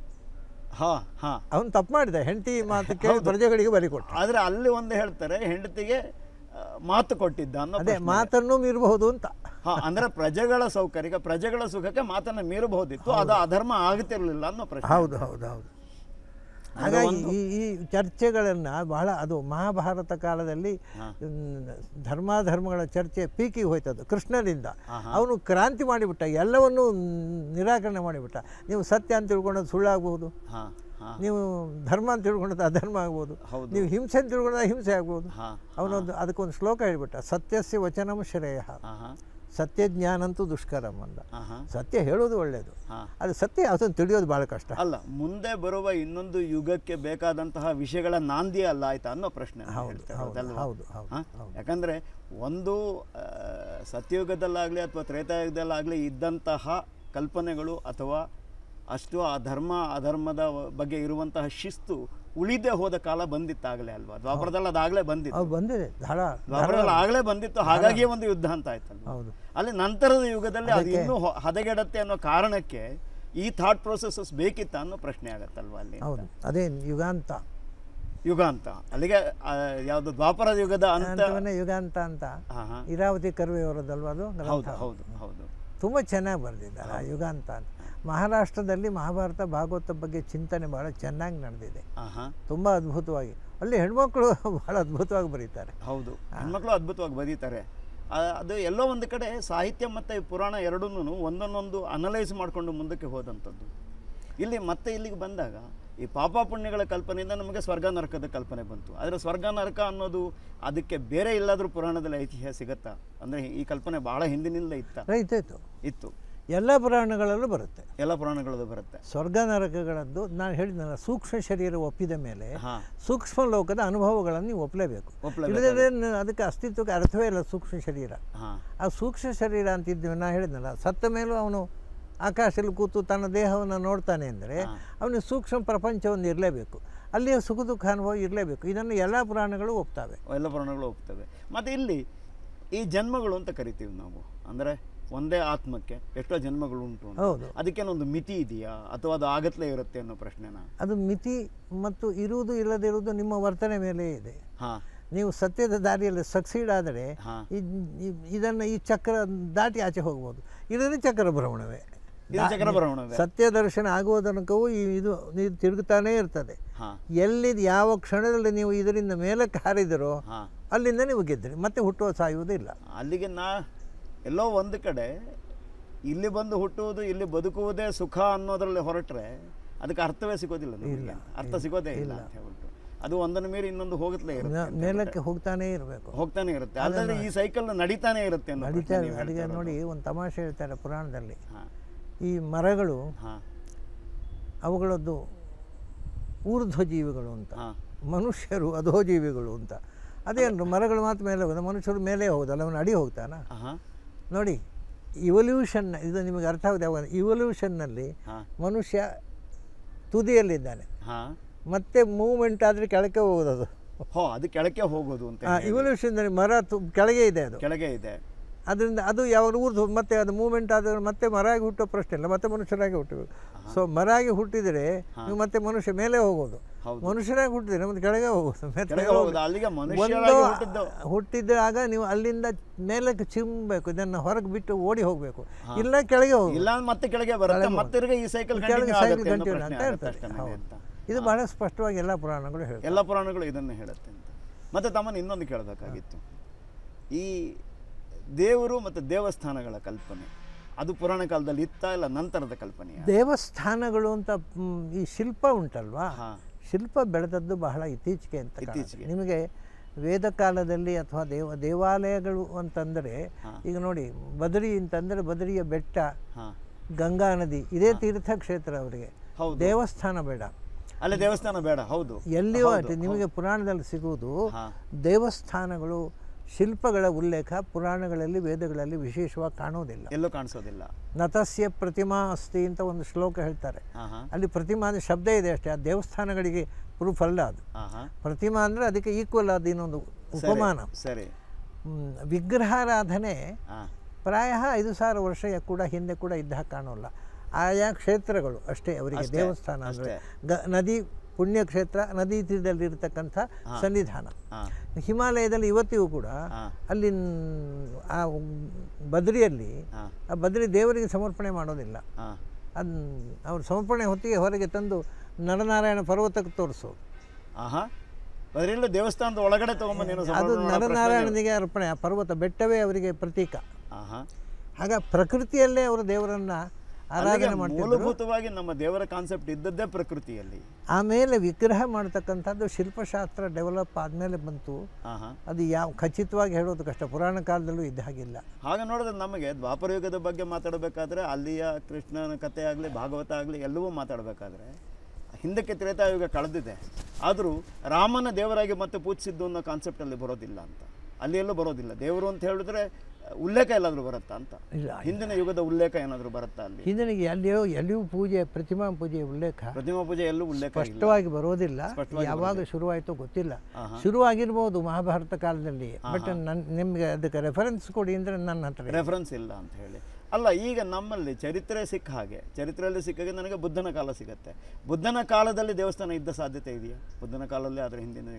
ಹಾ ಹಾ ಅವನು ತಪ್ಪು ಮಾಡಿದ ಹೆಂಡತಿ ಮಾತು ಕೇಳಿ ಪ್ರಜೆಗಳಿಗೆ ಬಲಿ ಕೊಟ್ಟ ಆದ್ರೆ ಅಲ್ಲಿ ಒಂದು ಹೇಳ್ತಾರೆ ಹೆಂಡತಿಗೆ ಆ, ಮಾತು ಕೊಟ್ಟಿದ್ದ ಅನ್ನೋ ಅದೇ ಪ್ರಶ್ನೆ. ಮಾತನ್ನು ಮೀರಬಹುದು ಅಂತ ಹಾ ಅಂದ್ರೆ ಪ್ರಜೆಗಳ ಸೌಕರ್ಯ ಪ್ರಜೆಗಳ ಸುಖಕ್ಕೆ ಮಾತನ್ನ ಮೀರಬಹುದಿತ್ತು ಅದು ಅಧರ್ಮ ಆಗ್ತಿರ್ಲಿಲ್ಲ ಅನ್ನೋ ಪ್ರಶ್ನೆ ಹೌದು ಹೌದು ಹೌದು ಹಾಗಾಗಿ ಈ ಈ ಚರ್ಚೆಗಳನ್ನು ಬಹಳ ಅದು ಮಹಾಭಾರತ ಕಾಲದಲ್ಲಿ ಮ್, ಧರ್ಮಾಧರ್ಮಗಳ ಚರ್ಚೆ ಪೀಕಿಗೆ ಹೋಯ್ತದು ಕೃಷ್ಣನಿಂದ ಅವನು ಕ್ರಾಂತಿ ಮಾಡಿಬಿಟ್ಟ ಎಲ್ಲವನ್ನೂ ಮ್, ನಿರಾಕರಣೆ ಮಾಡಿಬಿಟ್ಟ ನೀವು ಸತ್ಯ ಅಂತ ತಿಳ್ಕೊಂಡದ್ದು ಸುಳ್ಳಾಗ್ಬೋದು ಹಾ ಹಾ ನೀವು ಧರ್ಮ ಅಂತ ತಿಳ್ಕೊಂಡದ್ದು ಅಧರ್ಮ ಆಗ್ಬೋದು ಹೌದು. ನೀವು ಹಿಂಸೆ ಅಂತ ತಿಳ್ಕೊಂಡದ್ದು ಹಿಂಸೆ ಆಗ್ಬೋದು ಹಾ ಅವನೊಂದು ಅದಕ್ಕೊಂದು ಶ್ಲೋಕ ಹೇಳ್ಬಿಟ್ಟ ಸತ್ಯಸ್ಯ ವಚನಂ ಶ್ರೇಯ ಹಾ ಹಾ ಸತ್ಯ ಜ್ಞಾನಂತೂ ದುಷ್ಕರಂ ಅಂದ ಹಾ ಹಾ ಸತ್ಯ ಹೇಳೋದು ಒಳ್ಳೆಯದು ಹಾ ಅದು ಸತ್ಯ ಅದನ್ನು ತಿಳಿಯೋದು ಭಾಳ ಕಷ್ಟ ಅಲ್ಲ ಮುಂದೆ ಬರುವ ಇನ್ನೊಂದು ಯುಗಕ್ಕೆ ಬೇಕಾದಂತಹ ವಿಷಯಗಳ ನಾಂದಿ ಅಲ್ಲ ಆಯ್ತಾ ಅನ್ನೋ ಪ್ರಶ್ನೆ ನಾನು ಹೇಳ್ತಾ ಹೌದು, ಇರೋದಲ್ವಾ? ಹೌದು, ಹೌದು, ಹಾ? ಹೌದು. ಯಾಕಂದ್ರೆ ಒಂದು ಆ, ಸತ್ಯಯುಗದಲ್ಲಾಗ್ಲಿ ಅಥವಾ ತ್ರೇತಾಯುಗದಲ್ಲಾಗ್ಲಿ ಇದ್ದಂತಹ ಕಲ್ಪನೆಗಳು ಅಥವಾ ಅಷ್ಟು ಆ ಧರ್ಮ ಅಧರ್ಮದ ಬಗ್ಗೆ ಇರುವಂತಹ ಶಿಸ್ತು ಉಳಿದೇ ಹೋದ ಕಾಲ ಬಂದಿತ್ತಾಗಲೇ ಅಲ್ವಾ ದ್ವಾಪರದಲ್ಲಿ ಅದಾಗಲೇ ಬಂದಿತ್ತು ಅವು ಬಂದಿದೆ ಧಾಳ ದ್ವಾಪರದಲ್ಲಿ ಆಗಲೇ ಬಂದಿತ್ತು ಹಾಗಾಗಿಯೇ ಒಂದು ಯುದ್ಧ ಅಂತ ಆಯ್ತಲ್ವಾ ಹೌದು ಅಲ್ಲಿ ನಂತರದ ಯುಗದಲ್ಲಿ ಅದು ಇನ್ನೂ ಹೊ- ಹದಗೆಡತ್ತೆ ಅನ್ನೋ ಕಾರಣಕ್ಕೆ ಈ ಥಾಟ್ ಪ್ರೊಸೆಸಸ್ ಬೇಕಿತ್ತ ಅನ್ನೋ ಪ್ರಶ್ನೆ ಆಗತ್ತಲ್ವಾ ಅಲ್ಲಿ ಅಂತ. ಹೌದು ಅದೇ ಯುಗಾಂತ ಯುಗಾಂತ ಅಲ್ಲಿಗೆ ಆ, ಯಾವುದು ದ್ವಾಪರದ ಯುಗದ ಅಂತ ಅಂತವನ್ನೇ ಯುಗಾಂತ ಅಂತ ಹಾ ಹಾ ಇರಾವತಿ ಕರ್ವೆಯವರದಲ್ವ ಅದು ಗ್ರಂಥ ಹೌದು ಹೌದು ಹೌದು ತುಂಬ ಚೆನ್ನಾಗಿ ಬರೆದಿದ್ದಾರೆ ಆ ಯುಗಾಂತ ಅಂತ ಮಹಾರಾಷ್ಟ್ರದಲ್ಲಿ ಮಹಾಭಾರತ ಭಾಗವತ ಬಗ್ಗೆ ಚಿಂತನೆ ಭಾಳ ಚೆನ್ನಾಗಿ ನಡೆದಿದೆ ಹಾ ಹಾ ತುಂಬ ಅದ್ಭುತವಾಗಿ ಅಲ್ಲಿ ಹೆಣ್ಮಕ್ಳು ಭಾಳ ಅದ್ಭುತವಾಗಿ ಬರೀತಾರೆ ಹೌದು ಹೆಣ್ಮಕ್ಳು ಅದ್ಭುತವಾಗಿ ಬರೀತಾರೆ ಆ- ಅದು ಎಲ್ಲೋ ಒಂದು ಕಡೆ ಸಾಹಿತ್ಯ ಮತ್ತು ಪುರಾಣ ಎರಡೂ ಒಂದನ್ನೊಂದು ಅನಲೈಸ್ ಮಾಡಿಕೊಂಡು ಮುಂದಕ್ಕೆ ಹೋದಂಥದ್ದು ಇಲ್ಲಿ ಮತ್ತೆ ಇಲ್ಲಿಗೆ ಬಂದಾಗ ಈ ಪಾಪ ಪುಣ್ಯಗಳ ಕಲ್ಪನೆಯಿಂದ ನಮಗೆ ಸ್ವರ್ಗ ನರಕದ ಕಲ್ಪನೆ ಬಂತು ಆದರೆ ಸ್ವರ್ಗ ನರಕ ಅನ್ನೋದು ಅದಕ್ಕೆ ಬೇರೆ ಇಲ್ಲಾದರೂ ಪುರಾಣದಲ್ಲಿ ಐತಿಹ್ಯ ಸಿಗತ್ತಾ ಅಂದರೆ ಈ ಕಲ್ಪನೆ ಬಹಳ ಹಿಂದಿನಿಂದ ಇತ್ತ ಇತ್ತು ಇತ್ತು ಎಲ್ಲ ಪುರಾಣಗಳಲ್ಲೂ ಬರುತ್ತೆ ಎಲ್ಲ ಪುರಾಣಗಳದ್ದು ಬರುತ್ತೆ ಸ್ವರ್ಗ ನರಕಗಳದ್ದು ನಾನು ಹೇಳಿದ್ನಲ್ಲ ಸೂಕ್ಷ್ಮ ಶರೀರ ಒಪ್ಪಿದ ಮೇಲೆ ಹಾ ಸೂಕ್ಷ್ಮ ಲೋಕದ ಅನುಭವಗಳನ್ನು ನೀವು ಒಪ್ಪಲೇಬೇಕು ಒಪ್ಲೇಬೇಕು. ಇಲ್ಲದೇ ಅದಕ್ಕೆ ಅಸ್ತಿತ್ವಕ್ಕೆ ಅರ್ಥವೇ ಇಲ್ಲ ಸೂಕ್ಷ್ಮ ಶರೀರ ಹಾ ಆ ಸೂಕ್ಷ್ಮ ಶರೀರ ಅಂತಿದ್ದೀವಿ ನಾ ಹೇಳಿದ್ನಲ್ಲ ಸತ್ತ ಮೇಲೂ ಅವನು ಆಕಾಶದಲ್ಲಿ ಕೂತು ತನ್ನ ದೇಹವನ್ನು ನೋಡ್ತಾನೆ ಅಂದರೆ ಅವನಿಗೆ ಸೂಕ್ಷ್ಮ ಪ್ರಪಂಚ ಒಂದು ಇರಲೇಬೇಕು ಅಲ್ಲಿಯ ಸುಖ ದುಃಖ ಅನುಭವ ಇರಲೇಬೇಕು ಇದನ್ನು ಎಲ್ಲ ಪುರಾಣಗಳು ಒಪ್ತವೆ ಎಲ್ಲ ಪುರಾಣಗಳು ಹೋಗ್ತವೆ ಮತ್ತು ಇಲ್ಲಿ ಈ ಜನ್ಮಗಳು ಅಂತ ಕರಿತೀವಿ ನಾವು ಅಂದರೆ ಒಂದೇ ಆತ್ಮಕ್ಕೆ ಎಷ್ಟೋ ಜನ್ಮಗಳು ಉಂಟು ಅಂತ. ಹೌದು. ಅದಕ್ಕೇನೊಂದು ಮಿತಿ ಇದೆಯಾ ಅಥವಾ ಅದು ಆಗತ್ಲೇ ಇರುತ್ತೆ ಅನ್ನೋ ಪ್ರಶ್ನೆನ ಅದು ಮಿತಿ ಮತ್ತು ಇರುವುದು ಇಲ್ಲದಿರುವುದು ನಿಮ್ಮ ವರ್ತನೆ ಮೇಲೆ ಇದೆ ಹಾಂ ನೀವು ಸತ್ಯದ ದಾರಿಯಲ್ಲಿ ಸಕ್ಸೀಡ್ ಆದರೆ ಹಾ. ಇದನ್ನು ಈ ಚಕ್ರ ದಾಟಿ ಆಚೆ ಹೋಗ್ಬೋದು ಇಲ್ಲದ್ರೆ ಚಕ್ರ ಭ್ರಮಣವೇ ಇದು ಚಕ್ರ ಭ್ರಮಣವೇ ಸತ್ಯ ದರ್ಶನ ಆಗುವ ತನಕವೂ ಈ ಇದು ಇದು ತಿರುಗುತ್ತಾನೇ ಇರ್ತದೆ ಹಾಂ ಎಲ್ಲಿ ಯಾವ ಕ್ಷಣದಲ್ಲಿ ನೀವು ಇದರಿಂದ ಮೇಲಕ್ಕೆ ಹಾರಿದಿರೋ ಹಾಂ ಅಲ್ಲಿಂದ ನೀವು ಗೆದ್ದಿರಿ ಮತ್ತೆ ಹುಟ್ಟುವ ಸಾಯುವುದಿಲ್ಲ ಅಲ್ಲಿಗೆ ನಾ ಎಲ್ಲೋ ಒಂದು ಕಡೆ ಇಲ್ಲಿ ಬಂದು ಹುಟ್ಟುವುದು ಇಲ್ಲಿ ಬದುಕುವುದೇ ಸುಖ ಅನ್ನೋದ್ರಲ್ಲಿ ಹೊರಟ್ರೆ ಅದಕ್ಕೆ ಅರ್ಥವೇ ಸಿಗೋದಿಲ್ಲ ನಮಗೆ ಅರ್ಥ ಸಿಗೋದೇ ಇಲ್ಲ ಅಂತ ಹೇಳ್ಬಿಟ್ಟು ಅದು ಒಂದನ್ನು ಮೀರಿ ಇನ್ನೊಂದು ಹೋಗುತ್ತಲೇ ಇರುತ್ತೆ ನ- ಮೇಲಕ್ಕೆ ಹೋಗ್ತಾನೇ ಇರಬೇಕು ಹೋಗ್ತಾನೆ ಇರುತ್ತೆ ಅಲ್ಲದೆ ಈ ಸೈಕಲ್ ನಡೀತಾನೆ ಇರುತ್ತೆ ಅನ್ನೋ ನಡೀತಾ ಪ್ರಶ್ನೆ ನೀವು ಅಡಿಗೆ ಹೇಳ್ತಾ ನೋಡಿ ಒಂದು ತಮಾಷೆ ಹೇಳ್ತಾರೆ ಪುರಾಣದಲ್ಲಿ ಹಾಂ ಈ ಮರಗಳು ಹಾಂ ಅವುಗಳದ್ದು ಊರ್ಧ್ವ ಜೀವಿಗಳು ಅಂತ ಹಾಂ ಮನುಷ್ಯರು ಅಧೋಜೀವಿಗಳು ಅಂತ ಅದೇನು ಮರಗಳು ಮಾತ್ರ ಮೇಲೆ ಹೋಗೋದು ಮನುಷ್ಯರು ಮೇಲೆ ಹೋಗೋದಲ್ಲ ಅವನು ಅಡಿ ಹೋಗ್ತಾನ ಹಾಂ ನೋಡಿ ಇವಲ್ಯೂಷನ್ ಇದು ನಿಮಗೆ ಅರ್ಥ ಆಗುತ್ತೆ ಯಾವಾಗ ಇವಲ್ಯೂಷನ್ನಲ್ಲಿ ಹಾಂ ಮನುಷ್ಯ ತುದಿಯಲ್ಲಿದ್ದಾನೆ ಹಾಂ ಮತ್ತೆ ಮೂವ್ಮೆಂಟ್ ಆದರೆ ಕೆಳಕ್ಕೆ ಹೋಗೋದು ಅದು ಹೋ ಅದು ಕೆಳಕ್ಕೆ ಹೋಗೋದು ಅಂತ ಹೇಳಿ. ಇವಲ್ಯೂಷನ್ನಲ್ಲಿ ಮರ ತು ಕೆಳಗೆ ಇದೆ ಅದು ಕೆಳಗೆ ಇದೆ ಅದರಿಂದ ಅದು ಯಾವಾಗ ಊರ್ದು ಮತ್ತೆ ಅದು ಮೂವ್ಮೆಂಟ್ ಆದ ಮತ್ತೆ ಮರ ಆಗಿ ಹುಟ್ಟೋ ಪ್ರಶ್ನೆ ಇಲ್ಲ ಮತ್ತೆ ಮನುಷ್ಯರಾಗಿ ಹುಟ್ಟಬೇಕು ಸೊ ಮರ ಆಗಿ ಹುಟ್ಟಿದರೆ ನೀವು ಮತ್ತೆ ಮನುಷ್ಯ ಮೇಲೆ ಹೋಗೋದು ಹೌದು. ಮನುಷ್ಯರಾಗಿ ಹುಟ್ಟಿದ್ರೆ ಮತ್ತೆ ಕೆಳಗೆ ಹೋಗೋದು ಮತ್ತೆ ಕೆಳಗೆ ಹೋಗೋದು ಅಲ್ಲಿಗೆ ಒಂದು ಮನುಷ್ಯರಾಗಿ ಹುಟ್ಟಿದ್ದು ಹುಟ್ಟಿದಾಗ ನೀವು ಅಲ್ಲಿಂದ ಮೇಲಕ್ಕೆ ಚಿಮ್ಮಬೇಕು ಇದನ್ನು ಹೊರಗೆ ಬಿಟ್ಟು ಓಡಿ ಹೋಗಬೇಕು ಇಲ್ಲ ಕೆಳಗೆ ಹೋಗಿ ಇಲ್ಲ ಅಂದ್ರೆ ಮತ್ತೆ ಕೆಳಗೆ ಬರುತ್ತೆ ಮತ್ತೆ ತಿರ್ಗಿ ಈ ಸೈಕಲ್ ಕೆಳಗೆ ಕಂಟಿನ್ಯೂ ಸೈಕಲ್ ಆಗುತ್ತೆ ಅನ್ನೋ ಕಂಟಿನ್ಯೂ ಪ್ರಶ್ನೆ ಅಂತ ಆಗುತ್ತೆ ಇರ್ತದೆ ಅಷ್ಟೇ ನನಗೆ ಹೌದು. ಅಂತ ಇದು ಬಹಳ ಸ್ಪಷ್ಟವಾಗಿ ಎಲ್ಲ ಪುರಾಣಗಳು ಹೇಳ್ತಾರೆ ಎಲ್ಲ ಪುರಾಣಗಳು ಇದನ್ನು ಹೇಳುತ್ತೆ ಅಂತ ಮತ್ತೆ ತಮ್ಮನ್ನು ಇನ್ನೊಂದು ಕೇಳಬೇಕಾಗಿತ್ತು ಈ ದೇವರು ಮತ್ತು ದೇವಸ್ಥಾನಗಳ ಕಲ್ಪನೆ ಅದು ಪುರಾಣ ಕಾಲದಲ್ಲಿ ಇತ್ತ ಇಲ್ಲ ನಂತರದ ಕಲ್ಪನೆಯ ದೇವಸ್ಥಾನಗಳು ಅಂತ ಮ್, ಈ ಶಿಲ್ಪ ಉಂಟಲ್ವಾ ಹಾ ಶಿಲ್ಪ ಬೆಳೆದದ್ದು ಬಹಳ ಇತ್ತೀಚೆಗೆ ಅಂತ ಕಾಣುತ್ತೆ. ಇತ್ತೀಚೆಗೆ. ನಿಮಗೆ ವೇದ ಕಾಲದಲ್ಲಿ ಅಥವಾ ದೇವ ದೇವಾಲಯಗಳು ಅಂತಂದರೆ ಈಗ ನೋಡಿ ಬದರಿ ಅಂತಂದರೆ ಬದರಿಯ ಬೆಟ್ಟ ಹಾಂ ಗಂಗಾ ನದಿ ಇದೇ ತೀರ್ಥಕ್ಷೇತ್ರ ಅವರಿಗೆ ಹೌದು. ದೇವಸ್ಥಾನ ಬೇಡ ಅಲ್ಲಿ ದೇವಸ್ಥಾನ ಬೇಡ ಹೌದು ಎಲ್ಲಿಯೂ ಅಷ್ಟೇ ನಿಮಗೆ ಪುರಾಣದಲ್ಲಿ ಸಿಗುವುದು ಹಾ. ದೇವಸ್ಥಾನಗಳು ಶಿಲ್ಪಗಳ ಉಲ್ಲೇಖ ಪುರಾಣಗಳಲ್ಲಿ ವೇದಗಳಲ್ಲಿ ವಿಶೇಷವಾಗಿ ಕಾಣೋದಿಲ್ಲ ಎಲ್ಲೂ ಕಾಣಿಸೋದಿಲ್ಲ ನತಸ್ಯ ಪ್ರತಿಮಾ ಅಸ್ತಿ ಅಂತ ಒಂದು ಶ್ಲೋಕ ಹೇಳ್ತಾರೆ ಹಾಂ ಹಾಂ ಅಲ್ಲಿ ಪ್ರತಿಮಾ ಅಂದ್ರೆ ಶಬ್ದ ಇದೆ ಅಷ್ಟೇ ಆ ದೇವಸ್ಥಾನಗಳಿಗೆ ಪ್ರೂಫ್ ಅಲ್ಲ ಅದು ಹಾಂ ಹಾಂ ಪ್ರತಿಮಾ ಅಂದರೆ ಅದಕ್ಕೆ ಈಕ್ವಲ್ ಆದ ಇನ್ನೊಂದು ಉಪಮಾನ ಸರಿ ಹ್ಮ್, ವಿಗ್ರಹಾರಾಧನೆ ಹಾಂ ಪ್ರಾಯ ಐದು ಸಾವಿರ ವರ್ಷ ಕೂಡ ಹಿಂದೆ ಕೂಡ ಇದ್ದ ಹಾಗೆ ಕಾಣೋಲ್ಲ ಆಯಾ ಕ್ಷೇತ್ರಗಳು ಅಷ್ಟೇ ಅವರಿಗೆ ಅಷ್ಟೇ, ದೇವಸ್ಥಾನ ಅಂದರೆ ಗ ನದಿ ಪುಣ್ಯಕ್ಷೇತ್ರ ನದಿ ತೀರದಲ್ಲಿರ್ತಕ್ಕಂಥ ಸನ್ನಿಧಾನ ಹಾಂ ಹಿಮಾಲಯದಲ್ಲಿ ಇವತ್ತಿಗೂ ಕೂಡ ಹಾಂ ಅಲ್ಲಿ ನ್- ಆ ಬದ್ರಿಯಲ್ಲಿ ಹಾಂ ಆ ಬದ್ರಿ ದೇವರಿಗೆ ಸಮರ್ಪಣೆ ಮಾಡೋದಿಲ್ಲ ಹಾಂ ಅದು ಅವ್ರು ಸಮರ್ಪಣೆ ಹೊತ್ತಿಗೆ ಹೊರಗೆ ತಂದು ನರನಾರಾಯಣ ಪರ್ವತಕ್ಕೆ ತೋರಿಸೋದು ಆಹಾ ಅದರಿಂದ ದೇವಸ್ಥಾನದ ಒಳಗಡೆ ತಗೊಂಬಂದೇನು ಅದು ನರನಾರಾಯಣನಿಗೆ ಅರ್ಪಣೆ ಆ ಪರ್ವತ ಬೆಟ್ಟವೇ ಅವರಿಗೆ ಪ್ರತೀಕ ಆಹಾ ಆಗ ಪ್ರಕೃತಿಯಲ್ಲೇ ಅವರು ದೇವರನ್ನ ಅಲ್ಲಿಗೆ ಆರಾಧನೆ ಮಾಡ್ತಿದ್ರು ಮೂಲಭೂತವಾಗಿ ನಮ್ಮ ದೇವರ ಕಾನ್ಸೆಪ್ಟ್ ಇದ್ದದ್ದೇ ಪ್ರಕೃತಿಯಲ್ಲಿ ಆಮೇಲೆ ವಿಗ್ರಹ ಮಾಡ್ತಕ್ಕಂಥದ್ದು ಶಿಲ್ಪಶಾಸ್ತ್ರ ಡೆವಲಪ್ ಆದಮೇಲೆ ಬಂತು ಆಹಾ ಅದು ಯಾವ ಖಚಿತವಾಗಿ ಹೇಳೋದು ಕಷ್ಟ ಪುರಾಣ ಕಾಲದಲ್ಲೂ ಇದ್ದ ಹಾಗಿಲ್ಲ ಹಾಗೆ ನೋಡಿದ್ರೆ ನಮಗೆ ದ್ವಾಪರ ಯುಗದ ಬಗ್ಗೆ ಮಾತಾಡಬೇಕಾದ್ರೆ ಅಲ್ಲಿಯ ಕೃಷ್ಣನ ಕಥೆ ಆಗಲಿ ಭಾಗವತ ಆಗಲಿ ಎಲ್ಲವೂ ಮಾತಾಡಬೇಕಾದ್ರೆ ಹಿಂದಕ್ಕೆ ತ್ರೇತಾಯುಗ ಕಳೆದಿದೆ ಆದರೂ ರಾಮನ ದೇವರಾಗಿ ಮತ್ತೆ ಪೂಜಿಸಿದ್ದು ಅನ್ನೋ ಕಾನ್ಸೆಪ್ಟಲ್ಲಿ ಬರೋದಿಲ್ಲ ಅಂತ ಅಲ್ಲಿ ಎಲ್ಲೂ ಬರೋದಿಲ್ಲ ದೇವರು ಅಂತ ಹೇಳಿದ್ರೆ ಉಲ್ಲೇಖ ಎಲ್ಲಾದರೂ ಬರುತ್ತಾ ಅಂತ ಇಲ್ಲ ಹಿಂದಿನ ಯುಗದ ಉಲ್ಲೇಖ ಏನಾದರೂ ಬರುತ್ತಾ ಅಲ್ಲಿ ಹಿಂದಿನಿಗೆ ಎಲ್ಲಿಯೋ ಎಲ್ಲಿಯೂ ಪೂಜೆ ಪ್ರತಿಮಾ ಪೂಜೆಯ ಉಲ್ಲೇಖ ಪ್ರತಿಮಾ ಪೂಜೆ ಎಲ್ಲೂ ಉಲ್ಲೇಖ ಇಲ್ಲ ಸ್ಪಷ್ಟವಾಗಿ ಬರೋದಿಲ್ಲ ಸ್ಪಷ್ಟವಾಗಿ ಯಾವಾಗ ಶುರುವಾಯಿತೋ ಗೊತ್ತಿಲ್ಲ ಆಹಾ. ಶುರುವಾಗಿರ್ಬೋದು ಮಹಾಭಾರತ ಕಾಲದಲ್ಲಿ ಬಟ್ ನನ್ನ ನಿಮಗೆ ಅದಕ್ಕೆ ರೆಫರೆನ್ಸ್ ಕೊಡಿ ಅಂದರೆ ನನ್ನ ಹತ್ರ ಇಲ್ಲ. ರೆಫರೆನ್ಸ್ ಇಲ್ಲ ಅಂತ ಹೇಳಿ ಅಲ್ಲ ಈಗ ನಮ್ಮಲ್ಲಿ ಚರಿತ್ರೆ ಸಿಕ್ಕ ಹಾಗೆ ಚರಿತ್ರೆಯಲ್ಲಿ ಸಿಕ್ಕಾಗೆ ನನಗೆ ಬುದ್ಧನ ಕಾಲ ಸಿಗುತ್ತೆ ಬುದ್ಧನ ಕಾಲದಲ್ಲಿ ದೇವಸ್ಥಾನ ಇದ್ದ ಸಾಧ್ಯತೆ ಇದೆಯಾ ಬುದ್ಧನ ಕಾಲದಲ್ಲಿ ಅದರ ಹಿಂದಿನ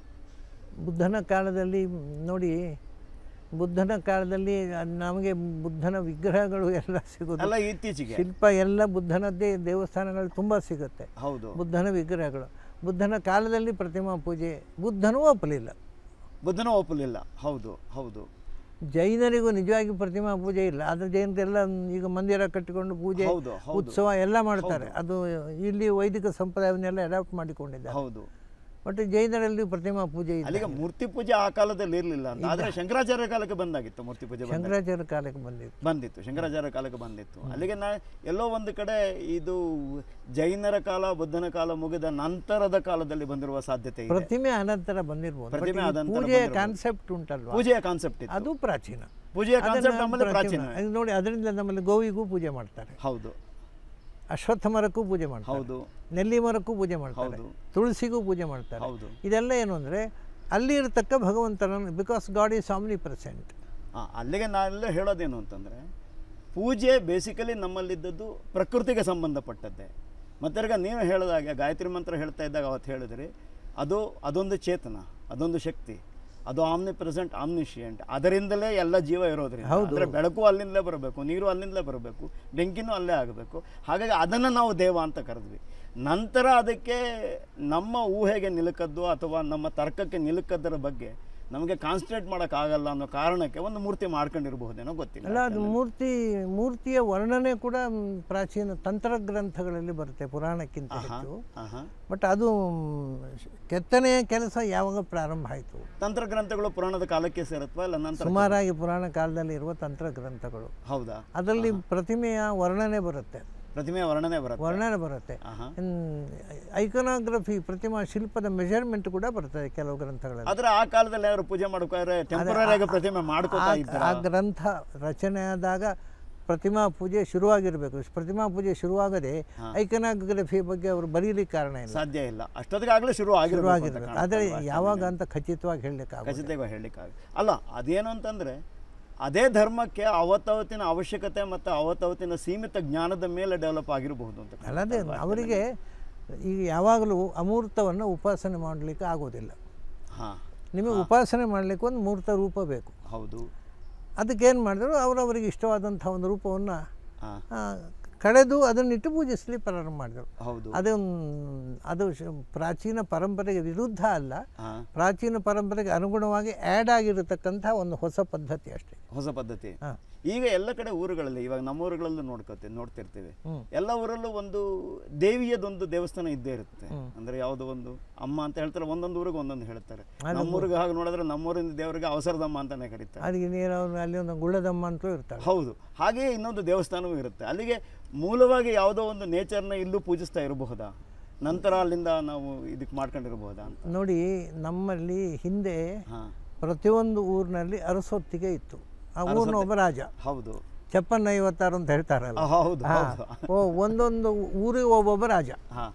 ಬುದ್ಧನ ಕಾಲದಲ್ಲಿ ನೋಡಿ ಬುದ್ಧನ ಕಾಲದಲ್ಲಿ ಅದ್ ನಮಗೆ ಬುದ್ಧನ ವಿಗ್ರಹಗಳು ಎಲ್ಲ ಸಿಗೋದು ಅಲ್ಲ ಇತ್ತೀಚೆಗೆ ಶಿಲ್ಪ ಎಲ್ಲ ಬುದ್ಧನದ್ದೇ ದೇವಸ್ಥಾನಗಳು ತುಂಬ ಸಿಗುತ್ತೆ ಹೌದು ಬುದ್ಧನ ವಿಗ್ರಹಗಳು ಬುದ್ಧನ ಕಾಲದಲ್ಲಿ ಪ್ರತಿಮಾ ಪೂಜೆ ಬುದ್ಧನೂ ಒಪ್ಪಲಿಲ್ಲ ಬುದ್ಧನ ಒಪ್ಪಲಿಲ್ಲ ಹೌದು ಹೌದು ಜೈನರಿಗೂ ನಿಜವಾಗಿ ಪ್ರತಿಮಾ ಪೂಜೆ ಇಲ್ಲ ಆದರೆ ಜೈನರೆಲ್ಲ ಈಗ ಮಂದಿರ ಕಟ್ಟಿಕೊಂಡು ಪೂಜೆ ಹೌದು ಹೌದು ಉತ್ಸವ ಎಲ್ಲ ಮಾಡ್ತಾರೆ ಅದು ಇಲ್ಲಿ ವೈದಿಕ ಸಂಪ್ರದಾಯವನ್ನೆಲ್ಲ ಅಡಾಪ್ಟ್ ಮಾಡಿಕೊಂಡಿದ್ದಾರೆ ಹೌದು ಬಟ್ ಜೈನರಲ್ಲಿ ಪ್ರತಿಮಾ ಪೂಜೆ ಇಲ್ಲ ಅಲ್ಲಿಗೆ ಮೂರ್ತಿ ಪೂಜೆ ಆ ಕಾಲದಲ್ಲಿ ಇರಲಿಲ್ಲ ಅಂತ ಆದ್ರೆ ಶಂಕರಾಚಾರ್ಯ ಕಾಲಕ್ಕೆ ಬಂದಾಗಿತ್ತು ಮೂರ್ತಿ ಪೂಜೆ ಬಂದ ಶಂಕರಾಚಾರ್ಯ ಕಾಲಕ್ಕೆ ಬಂದಿತ್ತು ಬಂದಿತ್ತು ಶಂಕರಾಚಾರ್ಯ ಕಾಲಕ್ಕೆ ಬಂದಿತ್ತು ಅಲ್ಲಿಗೆ ನಾ ಎಲ್ಲೋ ಒಂದು ಕಡೆ ಇದು ಜೈನರ ಕಾಲ ಬುದ್ಧನ ಕಾಲ ಮುಗಿದ ನಂತರದ ಕಾಲದಲ್ಲಿ ಬಂದಿರುವ ಸಾಧ್ಯತೆ ಇದೆ ಪ್ರತಿಮೆ ಅನಂತರ ಬಂದಿರ್ಬೋದು But ಪ್ರತಿಮೆ ಈ ಆದ ನಂತರ ಪೂಜೆಯ ಬಂದಿರ್ಬೋದು. ಕಾನ್ಸೆಪ್ಟ್ ಉಂಟಲ್ವಾ ಪೂಜೆಯ ಕಾನ್ಸೆಪ್ಟ್ ಇತ್ತು ಅದು ಪ್ರಾಚೀನ ಪೂಜೆಯ ಅದನ್ನ ಕಾನ್ಸೆಪ್ಟ್ ನಮ್ಮಲ್ಲಿ ಪ್ರಾಚೀನ ಅದು ನೋಡಿ ಅದರಿಂದ ನಮ್ಮಲ್ಲಿ ಗೋವಿಗೂ ಪೂಜೆ ಮಾಡ್ತಾರೆ ಹೌದು ಅಶ್ವತ್ಥ ಮರಕ್ಕೂ ಪೂಜೆ ಮಾಡ್ತಾರೆ ಹೌದು ನೆಲ್ಲಿ ಮರಕ್ಕೂ ಪೂಜೆ ಮಾಡ್ತಾರೆ ಹೌದು. ತುಳಸಿಗೂ ಪೂಜೆ ಮಾಡ್ತಾರೆ ಹೌದು ಇದೆಲ್ಲ ಏನು ಅಂದರೆ ಅಲ್ಲಿ ಇರತಕ್ಕ ಭಗವಂತನನ್ನು because God is omnipresent ಆ, ಅಲ್ಲಿಗೆ ನಾನೆಲ್ಲ ಹೇಳೋದೇನು ಅಂತಂದರೆ ಪೂಜೆ ಬೇಸಿಕಲಿ ನಮ್ಮಲ್ಲಿದ್ದದ್ದು ಪ್ರಕೃತಿಗೆ ಸಂಬಂಧಪಟ್ಟದ್ದೇ ಮತ್ತಿರ್ಗ ನೀವು ಹೇಳಿದಾಗೆ ಗಾಯತ್ರಿ ಮಂತ್ರ ಹೇಳ್ತಾ ಇದ್ದಾಗ ಅವತ್ತು ಹೇಳಿದ್ರಿ ಅದು ಅದೊಂದು ಚೇತನ ಅದೊಂದು ಶಕ್ತಿ ಅದು ಆಮ್ನಿ ಪ್ರೆಸೆಂಟ್ ಆಮ್ನಿಷಿಯಂಟ್ ಅದರಿಂದಲೇ ಎಲ್ಲ ಜೀವ ಇರೋದ್ರಿಂದ ಅಂದರೆ ಬೆಳಕು ಅಲ್ಲಿಂದಲೇ ಬರಬೇಕು ನೀರು ಅಲ್ಲಿಂದಲೇ ಬರಬೇಕು ಬೆಂಕಿನೂ ಅಲ್ಲೇ ಆಗಬೇಕು ಹಾಗಾಗಿ ಅದನ್ನು ನಾವು ದೇವ ಅಂತ ಕರೆದ್ವಿ ನಂತರ ಅದಕ್ಕೆ ನಮ್ಮ ಊಹೆಗೆ ನಿಲುಕದ್ದು ಅಥವಾ ನಮ್ಮ ತರ್ಕಕ್ಕೆ ನಿಲುಕದ್ದರ ಬಗ್ಗೆ ನಮಗೆ ಕಾನ್ಸಂಟ್ರೇಟ್ ಮಾಡೋಕ್ಕಾಗಲ್ಲ ಅನ್ನೋ ಕಾರಣಕ್ಕೆ ಒಂದು ಮೂರ್ತಿ ಮಾಡ್ಕೊಂಡಿರಬಹುದೇನೋ ಗೊತ್ತಿಲ್ಲ ಅಲ್ಲ ಅದು ಮೂರ್ತಿ ಮೂರ್ತಿಯ ವರ್ಣನೆ ಕೂಡ ಮ್, ಪ್ರಾಚೀನ ತಂತ್ರಗ್ರಂಥಗಳಲ್ಲಿ ಬರುತ್ತೆ ಪುರಾಣಕ್ಕಿಂತ ಹೆಚ್ಚು ಆಹಾ. ಬಟ್ ಅದು ಮ್, ಕೆತ್ತನೆಯ ಕೆಲಸ ಯಾವಾಗ ಪ್ರಾರಂಭ ಆಯಿತು ತಂತ್ರಗ್ರಂಥಗಳು ಪುರಾಣದ ಕಾಲಕ್ಕೆ ಸೇರುತ್ತವಾ ಇಲ್ಲ ನಂತರ ಸುಮಾರಾಗಿ ಪುರಾಣ ಕಾಲದಲ್ಲಿ ಇರುವ ತಂತ್ರಗ್ರಂಥಗಳು ಹೌದಾ ಅದರಲ್ಲಿ ಪ್ರತಿಮೆಯ ವರ್ಣನೆ ಬರುತ್ತೆ ಪ್ರತಿಮೆ ವರ್ಣನೆ ಬರುತ್ತೆ ವರ್ಣನೆ ಬರುತ್ತೆ ಆಹಾ. ಐಕೋನೋಗ್ರಫಿ ಪ್ರತಿಮಾ ಶಿಲ್ಪದ ಮೆಜರ್ಮೆಂಟ್ ಕೂಡ ಬರ್ತದೆ ಕೆಲವು ಗ್ರಂಥಗಳಲ್ಲಿ ಆದ್ರೆ ಆ ಕಾಲದಲ್ಲಿ ಯಾರು ಪೂಜೆ ಮಾಡ್ಬೇಕಾದ್ರೆ ಟೆಂಪರರಿ ಆಗಿ ಪ್ರತಿಮೆ ಮಾಡ್ಕೋತಾ ಆ- ಇದ್ರ ಆ ಗ್ರಂಥ ರಚನೆ ಆದಾಗ ಪ್ರತಿಮಾ ಪೂಜೆ ಶುರುವಾಗಿರಬೇಕು ಪ್ರತಿಮಾ ಪೂಜೆ ಶುರುವಾಗದೆ ಐಕನಾಗ್ರಫಿ ಬಗ್ಗೆ ಅವರು ಬರೀಲಿಕ್ಕೆ ಕಾರಣ ಇಲ್ಲ ಸಾಧ್ಯ ಇಲ್ಲ ಅಷ್ಟೊತ್ತಿಗಾಗಲೇ ಶುರು ಆಗಿರಬೇಕು ಶುರುವಾಗಿರ್ಬೇಕು ಆದರೆ ಯಾವಾಗ ಅಂತ ಖಚಿತವಾಗಿ ಹೇಳಲಿಕ್ಕೆ ಖಚಿತವಾಗಿ ಹೇಳಲಿಕ್ಕಾಗ ಅಲ್ಲ ಅದೇನು ಅಂತಂದ್ರೆ ಅದೇ ಧರ್ಮಕ್ಕೆ ಅವತ್ತವತ್ತಿನ ಅವಶ್ಯಕತೆ ಮತ್ತು ಅವತ್ತವತ್ತಿನ ಸೀಮಿತ ಜ್ಞಾನದ ಮೇಲೆ ಡೆವಲಪ್ ಆಗಿರಬಹುದು ಅಂತ ಕಾಣುತ್ತೆ. ಅಲ್ಲದೆ ಅವರಿಗೆ ಈಗ ಯಾವಾಗಲೂ ಅಮೂರ್ತವನ್ನು ಉಪಾಸನೆ ಮಾಡಲಿಕ್ಕೆ ಆಗೋದಿಲ್ಲ ಹಾ ನಿಮಗೆ ಉಪಾಸನೆ ಮಾಡಲಿಕ್ಕೆ ಒಂದು ಮೂರ್ತ ರೂಪ ಬೇಕು ಹೌದು ಅದಕ್ಕೇನು ಮಾಡಿದ್ರು ಅವರವರಿಗೆ ಇಷ್ಟವಾದಂಥ ಒಂದು ರೂಪವನ್ನು ಹಾ ಕಡೆದು ಅದನ್ನಿಟ್ಟು ಪೂಜಿಸಲಿ ಪ್ರಾರಂಭ ಮಾಡಿದರು ಹೌದು ಅದು ಅದು ಶ- ಪ್ರಾಚೀನ ಪರಂಪರೆಗೆ ವಿರುದ್ಧ ಅಲ್ಲ ಹಾ ಪ್ರಾಚೀನ ಪರಂಪರೆಗೆ ಅನುಗುಣವಾಗಿ ಆ್ಯಡ್ ಆಗಿರತಕ್ಕಂಥ ಒಂದು ಹೊಸ ಪದ್ಧತಿ ಅಷ್ಟೇ ಹೊಸ ಪದ್ಧತಿ ಹಾ. ಈಗ ಎಲ್ಲ ಕಡೆ ಊರುಗಳಲ್ಲಿ ಇವಾಗ ನಮ್ಮ ಊರುಗಳಲ್ಲೂ ನೋಡ್ಕೋತೀವಿ ನೋಡ್ತಿರ್ತೀವಿ ಹ್ಮ್. ಎಲ್ಲ ಊರಲ್ಲೂ ಒಂದು ದೇವಿಯದೊಂದು ದೇವಸ್ಥಾನ ಇದ್ದೇ ಇರುತ್ತೆ ಅಂದ್ರೆ ಯಾವುದೋ ಒಂದು ಅಮ್ಮ ಅಂತ ಹೇಳ್ತಾರೆ ಒಂದೊಂದು ಊರಿಗೆ ಒಂದೊಂದು ಹೇಳ್ತಾರೆ ನಮ್ಮೂರಿಗೆ ಹಾಗೆ ನೋಡಿದ್ರೆ ನಮ್ಮೂರಿನ ದೇವರಿಗೆ ಅವಸರದಮ್ಮ ಅಂತಾನೆ ಕರೀತಾರೆ ಅದಕ್ಕೆ ನೀರು ಅಲ್ಲಿ ಒಂದು ಗುಳ್ಳದಮ್ಮ ಅಂತಲೂ ಇರ್ತಾಳೆ ಹೌದು ಹಾಗೆಯೇ ಇನ್ನೊಂದು ದೇವಸ್ಥಾನವೂ ಇರುತ್ತೆ ಅಲ್ಲಿಗೆ ಮೂಲವಾಗಿ ಯಾವುದೋ ಒಂದು ನೇಚರ್ನ ಇಲ್ಲೂ ಪೂಜಿಸ್ತಾ ಇರಬಹುದಾ ನಂತರ ಅಲ್ಲಿಂದ ನಾವು ಇದಕ್ಕೆ ಮಾಡ್ಕೊಂಡಿರಬಹುದಾ ಅಂತ ನೋಡಿ ನಮ್ಮಲ್ಲಿ ಹಿಂದೆ ಹಾ ಪ್ರತಿಯೊಂದು ಊರಿನಲ್ಲಿ ಅರಸೊತ್ತಿಗೆ ಇತ್ತು ಆ ಊರಿನ ಒಬ್ಬ ರಾಜ ಹೌದು ಚಪ್ಪನ್ನ ಐವತ್ತಾರು ಅಂತ ಹೇಳ್ತಾರಲ್ಲ ಆ, ಹೌದು ಹಾ. ಹೌದು ಓ ಒಂದೊಂದು ಊರಿಗೆ ಒಬ್ಬೊಬ್ಬ ರಾಜ ಹಾ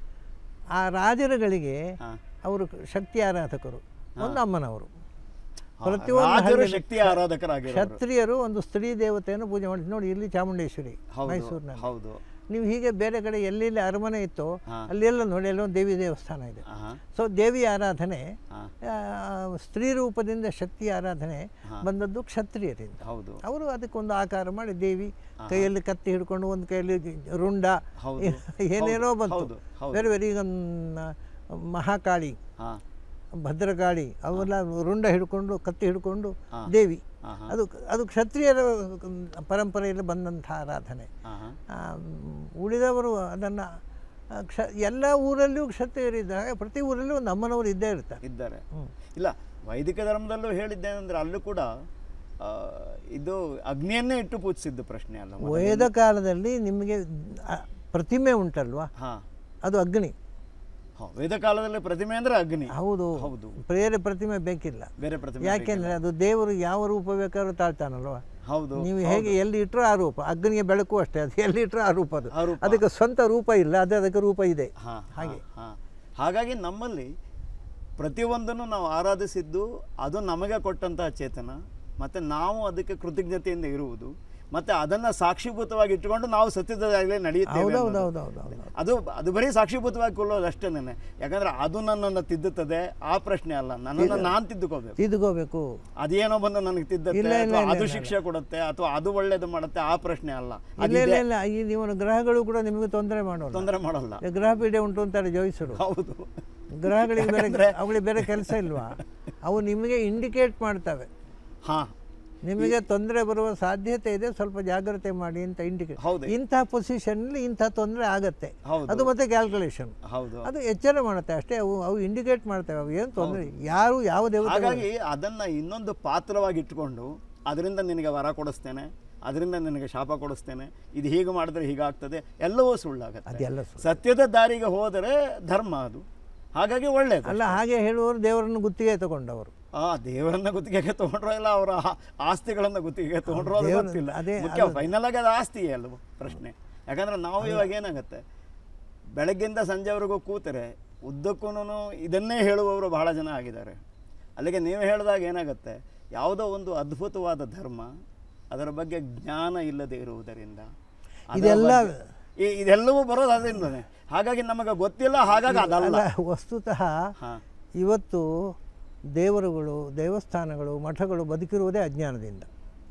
ಆ ರಾಜರುಗಳಿಗೆ ಹಾ ಅವರು ಶಕ್ತಿ ಆರಾಧಕರು ಒಂದು ಅಮ್ಮನವರು ಹಾ, ಪ್ರತಿಯೊಂದು ರಾಜರು ಹಳ್ಳಿಯಲ್ಲಿ ಶಕ್ತಿಯ ಆರಾಧಕರಾಗಿರೋರು ಕ್ಷತ್ರಿಯರು ಒಂದು ಸ್ತ್ರೀ ದೇವತೆಯನ್ನು ಪೂಜೆ ಮಾಡಿ ನೋಡಿ ಇಲ್ಲಿ ಚಾಮುಂಡೇಶ್ವರಿ ಹೌದು ಮೈಸೂರಿನಲ್ಲಿ ಹೌದು ನೀವು ಹೀಗೆ ಬೇರೆ ಕಡೆ ಎಲ್ಲೆಲ್ಲಿ ಅರಮನೆ ಇತ್ತೋ ಹಾ. ಅಲ್ಲೆಲ್ಲ ನೋಡಿ ಅಲ್ಲೊಂದು ದೇವಿ ದೇವಸ್ಥಾನ ಇದೆ ಆಹಾ, ಸೊ ದೇವಿ ಆರಾಧನೆ ಹಾ, ಆ, ಸ್ತ್ರೀ ರೂಪದಿಂದ ಶಕ್ತಿ ಆರಾಧನೆ ಬಂದದ್ದು ಕ್ಷತ್ರಿಯರಿಂದ ಹೌದು ಅವರು ಅದಕ್ಕೊಂದು ಆಕಾರ ಮಾಡಿ ದೇವಿ ಕೈಯಲ್ಲಿ ಕತ್ತಿ ಹಿಡ್ಕೊಂಡು ಒಂದು ಕೈಯಲ್ಲಿ ರುಂಡ ಹೌದು. ಏನೇನೋ ಬಂತು ಹೌದು, ಹೌದು. ಬೇರೆ ಬೇರೆ ಈಗ ಮ್, ಮಹಾಕಾಳಿ ಹಾ ಭದ್ರಕಾಳಿ ಅವೆಲ್ಲ ರುಂಡ ಹಿಡ್ಕೊಂಡು ಕತ್ತಿ ಹಿಡ್ಕೊಂಡು ಹಾ. ದೇವಿ ಆಹಾ, ಅದು ಅದು ಕ್ಷತ್ರಿಯರ ಪರಂಪರೆಯಲ್ಲಿ ಬಂದಂಥ ಆರಾಧನೆ ಆಹಾ, ಆ, ಮ್, ಉಳಿದವರು ಅದನ್ನು ಕ್ಷ ಎಲ್ಲ ಊರಲ್ಲಿಯೂ ಕ್ಷತ್ರಿಯರಿದ್ದಾಗ ಪ್ರತಿ ಊರಲ್ಲೂ ಒಂದು ಅಮ್ಮನವರು ಇದ್ದೇ ಇರ್ತಾರೆ ಇದ್ದಾರೆ ಹ್ಮ್. ಇಲ್ಲ ವೈದಿಕ ಧರ್ಮದಲ್ಲೂ ಹೇಳಿದ್ದೇನೆಂದ್ರೆ ಅಲ್ಲೂ ಕೂಡ ಆ, ಇದು ಅಗ್ನಿಯನ್ನೇ ಇಟ್ಟು ಪೂಜಿಸಿದ್ದು ಪ್ರಶ್ನೆ ಅಲ್ಲ ಮೊದಲು. ವೇದ ಕಾಲದಲ್ಲಿ ನಿಮಗೆ ಆ, ಪ್ರತಿಮೆ ಉಂಟಲ್ವಾ ಹಾ ಅದು ಅಗ್ನಿ ಹಾ, ವೇದ ಕಾಲದಲ್ಲಿ ಪ್ರತಿಮೆ ಅಂದ್ರೆ ಅಗ್ನಿ ಹೌದು ಹೌದು ಬೇರೆ ಪ್ರತಿಮೆ ಬೇಕಿಲ್ಲ ಬೇರೆ ಪ್ರತಿಮೆ ಯಾಕೆಂದ್ರೆ ಅದು ದೇವರು ಯಾವ ರೂಪ ಬೇಕಾದ್ರೂ ತಾಳ್ತಾನಲ್ವಾ ಹೌದು ನೀವು ಹೇಗೆ ಎಲ್ಲಿ ಇಟ್ಟರು ಆ ರೂಪ ಅಗ್ನಿಗೆ ಬೆಳಕು ಅಷ್ಟೇ ಅದು ಎಲ್ಲಿ ಇಟ್ಟರು ಆ ರೂಪ ಅದು ಆ ರೂಪ. ಅದಕ್ಕೆ ಸ್ವಂತ ರೂಪ ಇಲ್ಲ ಅದೇ ಅದಕ್ಕೆ ರೂಪ ಇದೆ ಹಾ, ಹಾಗೆ. ಹಾ, ಹಾ. ಹಾಗಾಗಿ ನಮ್ಮಲ್ಲಿ ಪ್ರತಿಯೊಂದನ್ನು ನಾವು ಆರಾಧಿಸಿದ್ದು ಅದು ನಮಗೆ ಕೊಟ್ಟಂತಹ ಚೇತನ ಮತ್ತು ನಾವು ಅದಕ್ಕೆ ಕೃತಜ್ಞತೆಯಿಂದ ಇರುವುದು ಮತ್ತು ಅದನ್ನು ಸಾಕ್ಷೀಭೂತವಾಗಿ ಇಟ್ಟುಕೊಂಡು ನಾವು ಸತ್ಯದಾಗಲೇ ನಡೆಯುತ್ತೇವೆ ಹೌದೌದು ಅನ್ನೋದು. ಹೌದು ಹೌದು ಹೌದು ಅದು ಅದು ಬರೀ ಸಾಕ್ಷೀಭೂತವಾಗಿ ಕೊಲ್ಲೋದು ಅಷ್ಟೇನೆ ಯಾಕಂದ್ರೆ ಅದು ನನ್ನನ್ನು ತಿದ್ದುತ್ತದೆ ಆ ಪ್ರಶ್ನೆ ಅಲ್ಲ ನನ್ನನ್ನು ನಾನು ತಿದ್ದುಕೋಬೇಕು ತಿದ್ದುಕೋಬೇಕು ಅದೇನೋ ಬಂದು ನನಗೆ ಇಲ್ಲ, ತಿದ್ದುತ್ತೆ ಇಲ್ಲ, ಅಥವಾ ಇಲ್ಲ, ಅದು ಇಲ್ಲ. ಶಿಕ್ಷೆ ಕೊಡುತ್ತೆ ಅಥವಾ ಅದು ಒಳ್ಳೇದು ಮಾಡುತ್ತೆ ಆ ಪ್ರಶ್ನೆ ಅಲ್ಲ ಇಲ್ಲ ಇಲ್ಲ ಇಲ್ಲ ಈ ನೀವು ಗ್ರಹಗಳು ಕೂಡ ನಿಮಗೆ ತೊಂದರೆ ಮಾಡೋಲ್ಲ ತೊಂದರೆ ಮಾಡಲ್ಲ ಈ ಗ್ರಹ ಪೀಡೆ ಉಂಟು ಅಂತಾರೆ ಜೋಯಿಸರು ಹೌದು ಗ್ರಹಗಳಿಗೆ ಬೇರೆ ಅವುಗಳಿಗೆ ಬೇರೆ ಕೆಲಸ ಇಲ್ವಾ ಅವು ನಿಮಗೆ ಇಂಡಿಕೇಟ್ ಮಾಡ್ತವೆ ಹಾ ನಿಮಗೆ ತೊಂದರೆ ಬರುವ ಸಾಧ್ಯತೆ ಇದೆ ಸ್ವಲ್ಪ ಜಾಗ್ರತೆ ಮಾಡಿ ಅಂತ ಇಂಡಿಕೇಟ್ ಹೌದು. ಇಂಥ ಪೊಸಿಷನ್ನಲ್ಲಿ ಇಂಥ ತೊಂದರೆ ಆಗತ್ತೆ ಹೌದು. ಅದು ಮತ್ತೆ ಕ್ಯಾಲ್ಕುಲೇಷನ್ ಹೌದು ಅದು ಎಚ್ಚರ ಮಾಡುತ್ತೆ ಅಷ್ಟೇ ಅವು ಅವು ಇಂಡಿಕೇಟ್ ಮಾಡ್ತವೆ ಅವು ಏನು ತೊಂದರೆ ಯಾರು ಯಾವ ದೇವತೆ ಹಾಗಾಗಿ ಅದನ್ನ ಇನ್ನೊಂದು ಪಾತ್ರವಾಗಿ ಇಟ್ಕೊಂಡು ಅದರಿಂದ ನಿನಗೆ ವರ ಕೊಡಿಸ್ತೇನೆ ಅದರಿಂದ ನಿನಗೆ ಶಾಪ ಕೊಡಿಸ್ತೇನೆ ಇದು ಹೀಗೆ ಮಾಡಿದ್ರೆ ಹೀಗಾಗ್ತದೆ ಎಲ್ಲವೂ ಸುಳ್ಳಾಗತ್ತೆ ಅದೆಲ್ಲ ಸುಳ್ಳು. ಸತ್ಯದ ದಾರಿಗೆ ಹೋದರೆ ಧರ್ಮ ಅದು ಹಾಗಾಗಿ ಒಳ್ಳೇದು ಅಲ್ಲ ಹಾಗೆ ಹೇಳುವವರು ದೇವರನ್ನು ಗುತ್ತಿಗೆ ತಗೊಂಡವರು ಆ ದೇವರನ್ನ ಗುತ್ತಿಗೆಗೆ ತಗೊಂಡ್ರೋ ಇಲ್ಲ ಅವರ ಆ- ಆಸ್ತಿಗಳನ್ನ ಗುತ್ತಿಗೆಗೆ ತಗೊಂಡ್ರೋ ಅದು ದೇವ್ರ- ಗೊತ್ತಿಲ್ಲ ಅದೇ ಮುಖ್ಯ ಫೈನಲ್ ಆಗಿ ಅದು ಆಸ್ತಿಯೇ ಅಲ್ವ ಪ್ರಶ್ನೆ ಯಾಕಂದ್ರೆ ನಾವು ಇವಾಗ ಏನಾಗುತ್ತೆ ಬೆಳಗ್ಗಿಂದ ಸಂಜೆವರೆಗೂ ಕೂತರೆ ಉದ್ದಕ್ಕೂ ಇದನ್ನೇ ಹೇಳುವವರು ಬಹಳ ಜನ ಆಗಿದ್ದಾರೆ ಅಲ್ಲಿಗೆ ನೀವು ಹೇಳಿದಾಗ ಏನಾಗುತ್ತೆ ಯಾವುದೋ ಒಂದು ಅದ್ಭುತವಾದ ಧರ್ಮ ಅದರ ಬಗ್ಗೆ ಜ್ಞಾನ ಇಲ್ಲದೆ ಇರುವುದರಿಂದ ಅದರ ಇದೆಲ್ಲ ಬಗ್ಗೆ- ಈ- ಇದೆಲ್ಲವೂ ಬರೋದು ಅದರಿಂದನೇ ಹಾಗಾಗಿ ನಮಗೆ ಗೊತ್ತಿಲ್ಲ ಹಾಗಾಗಿ ಅದಲ್ಲ ಅಲ್ಲ ವಸ್ತುತಃ ಹಾ ಇವತ್ತು ದೇವರುಗಳು ದೇವಸ್ಥಾನಗಳು ಮಠಗಳು ಬದುಕಿರುವುದೇ ಅಜ್ಞಾನದಿಂದ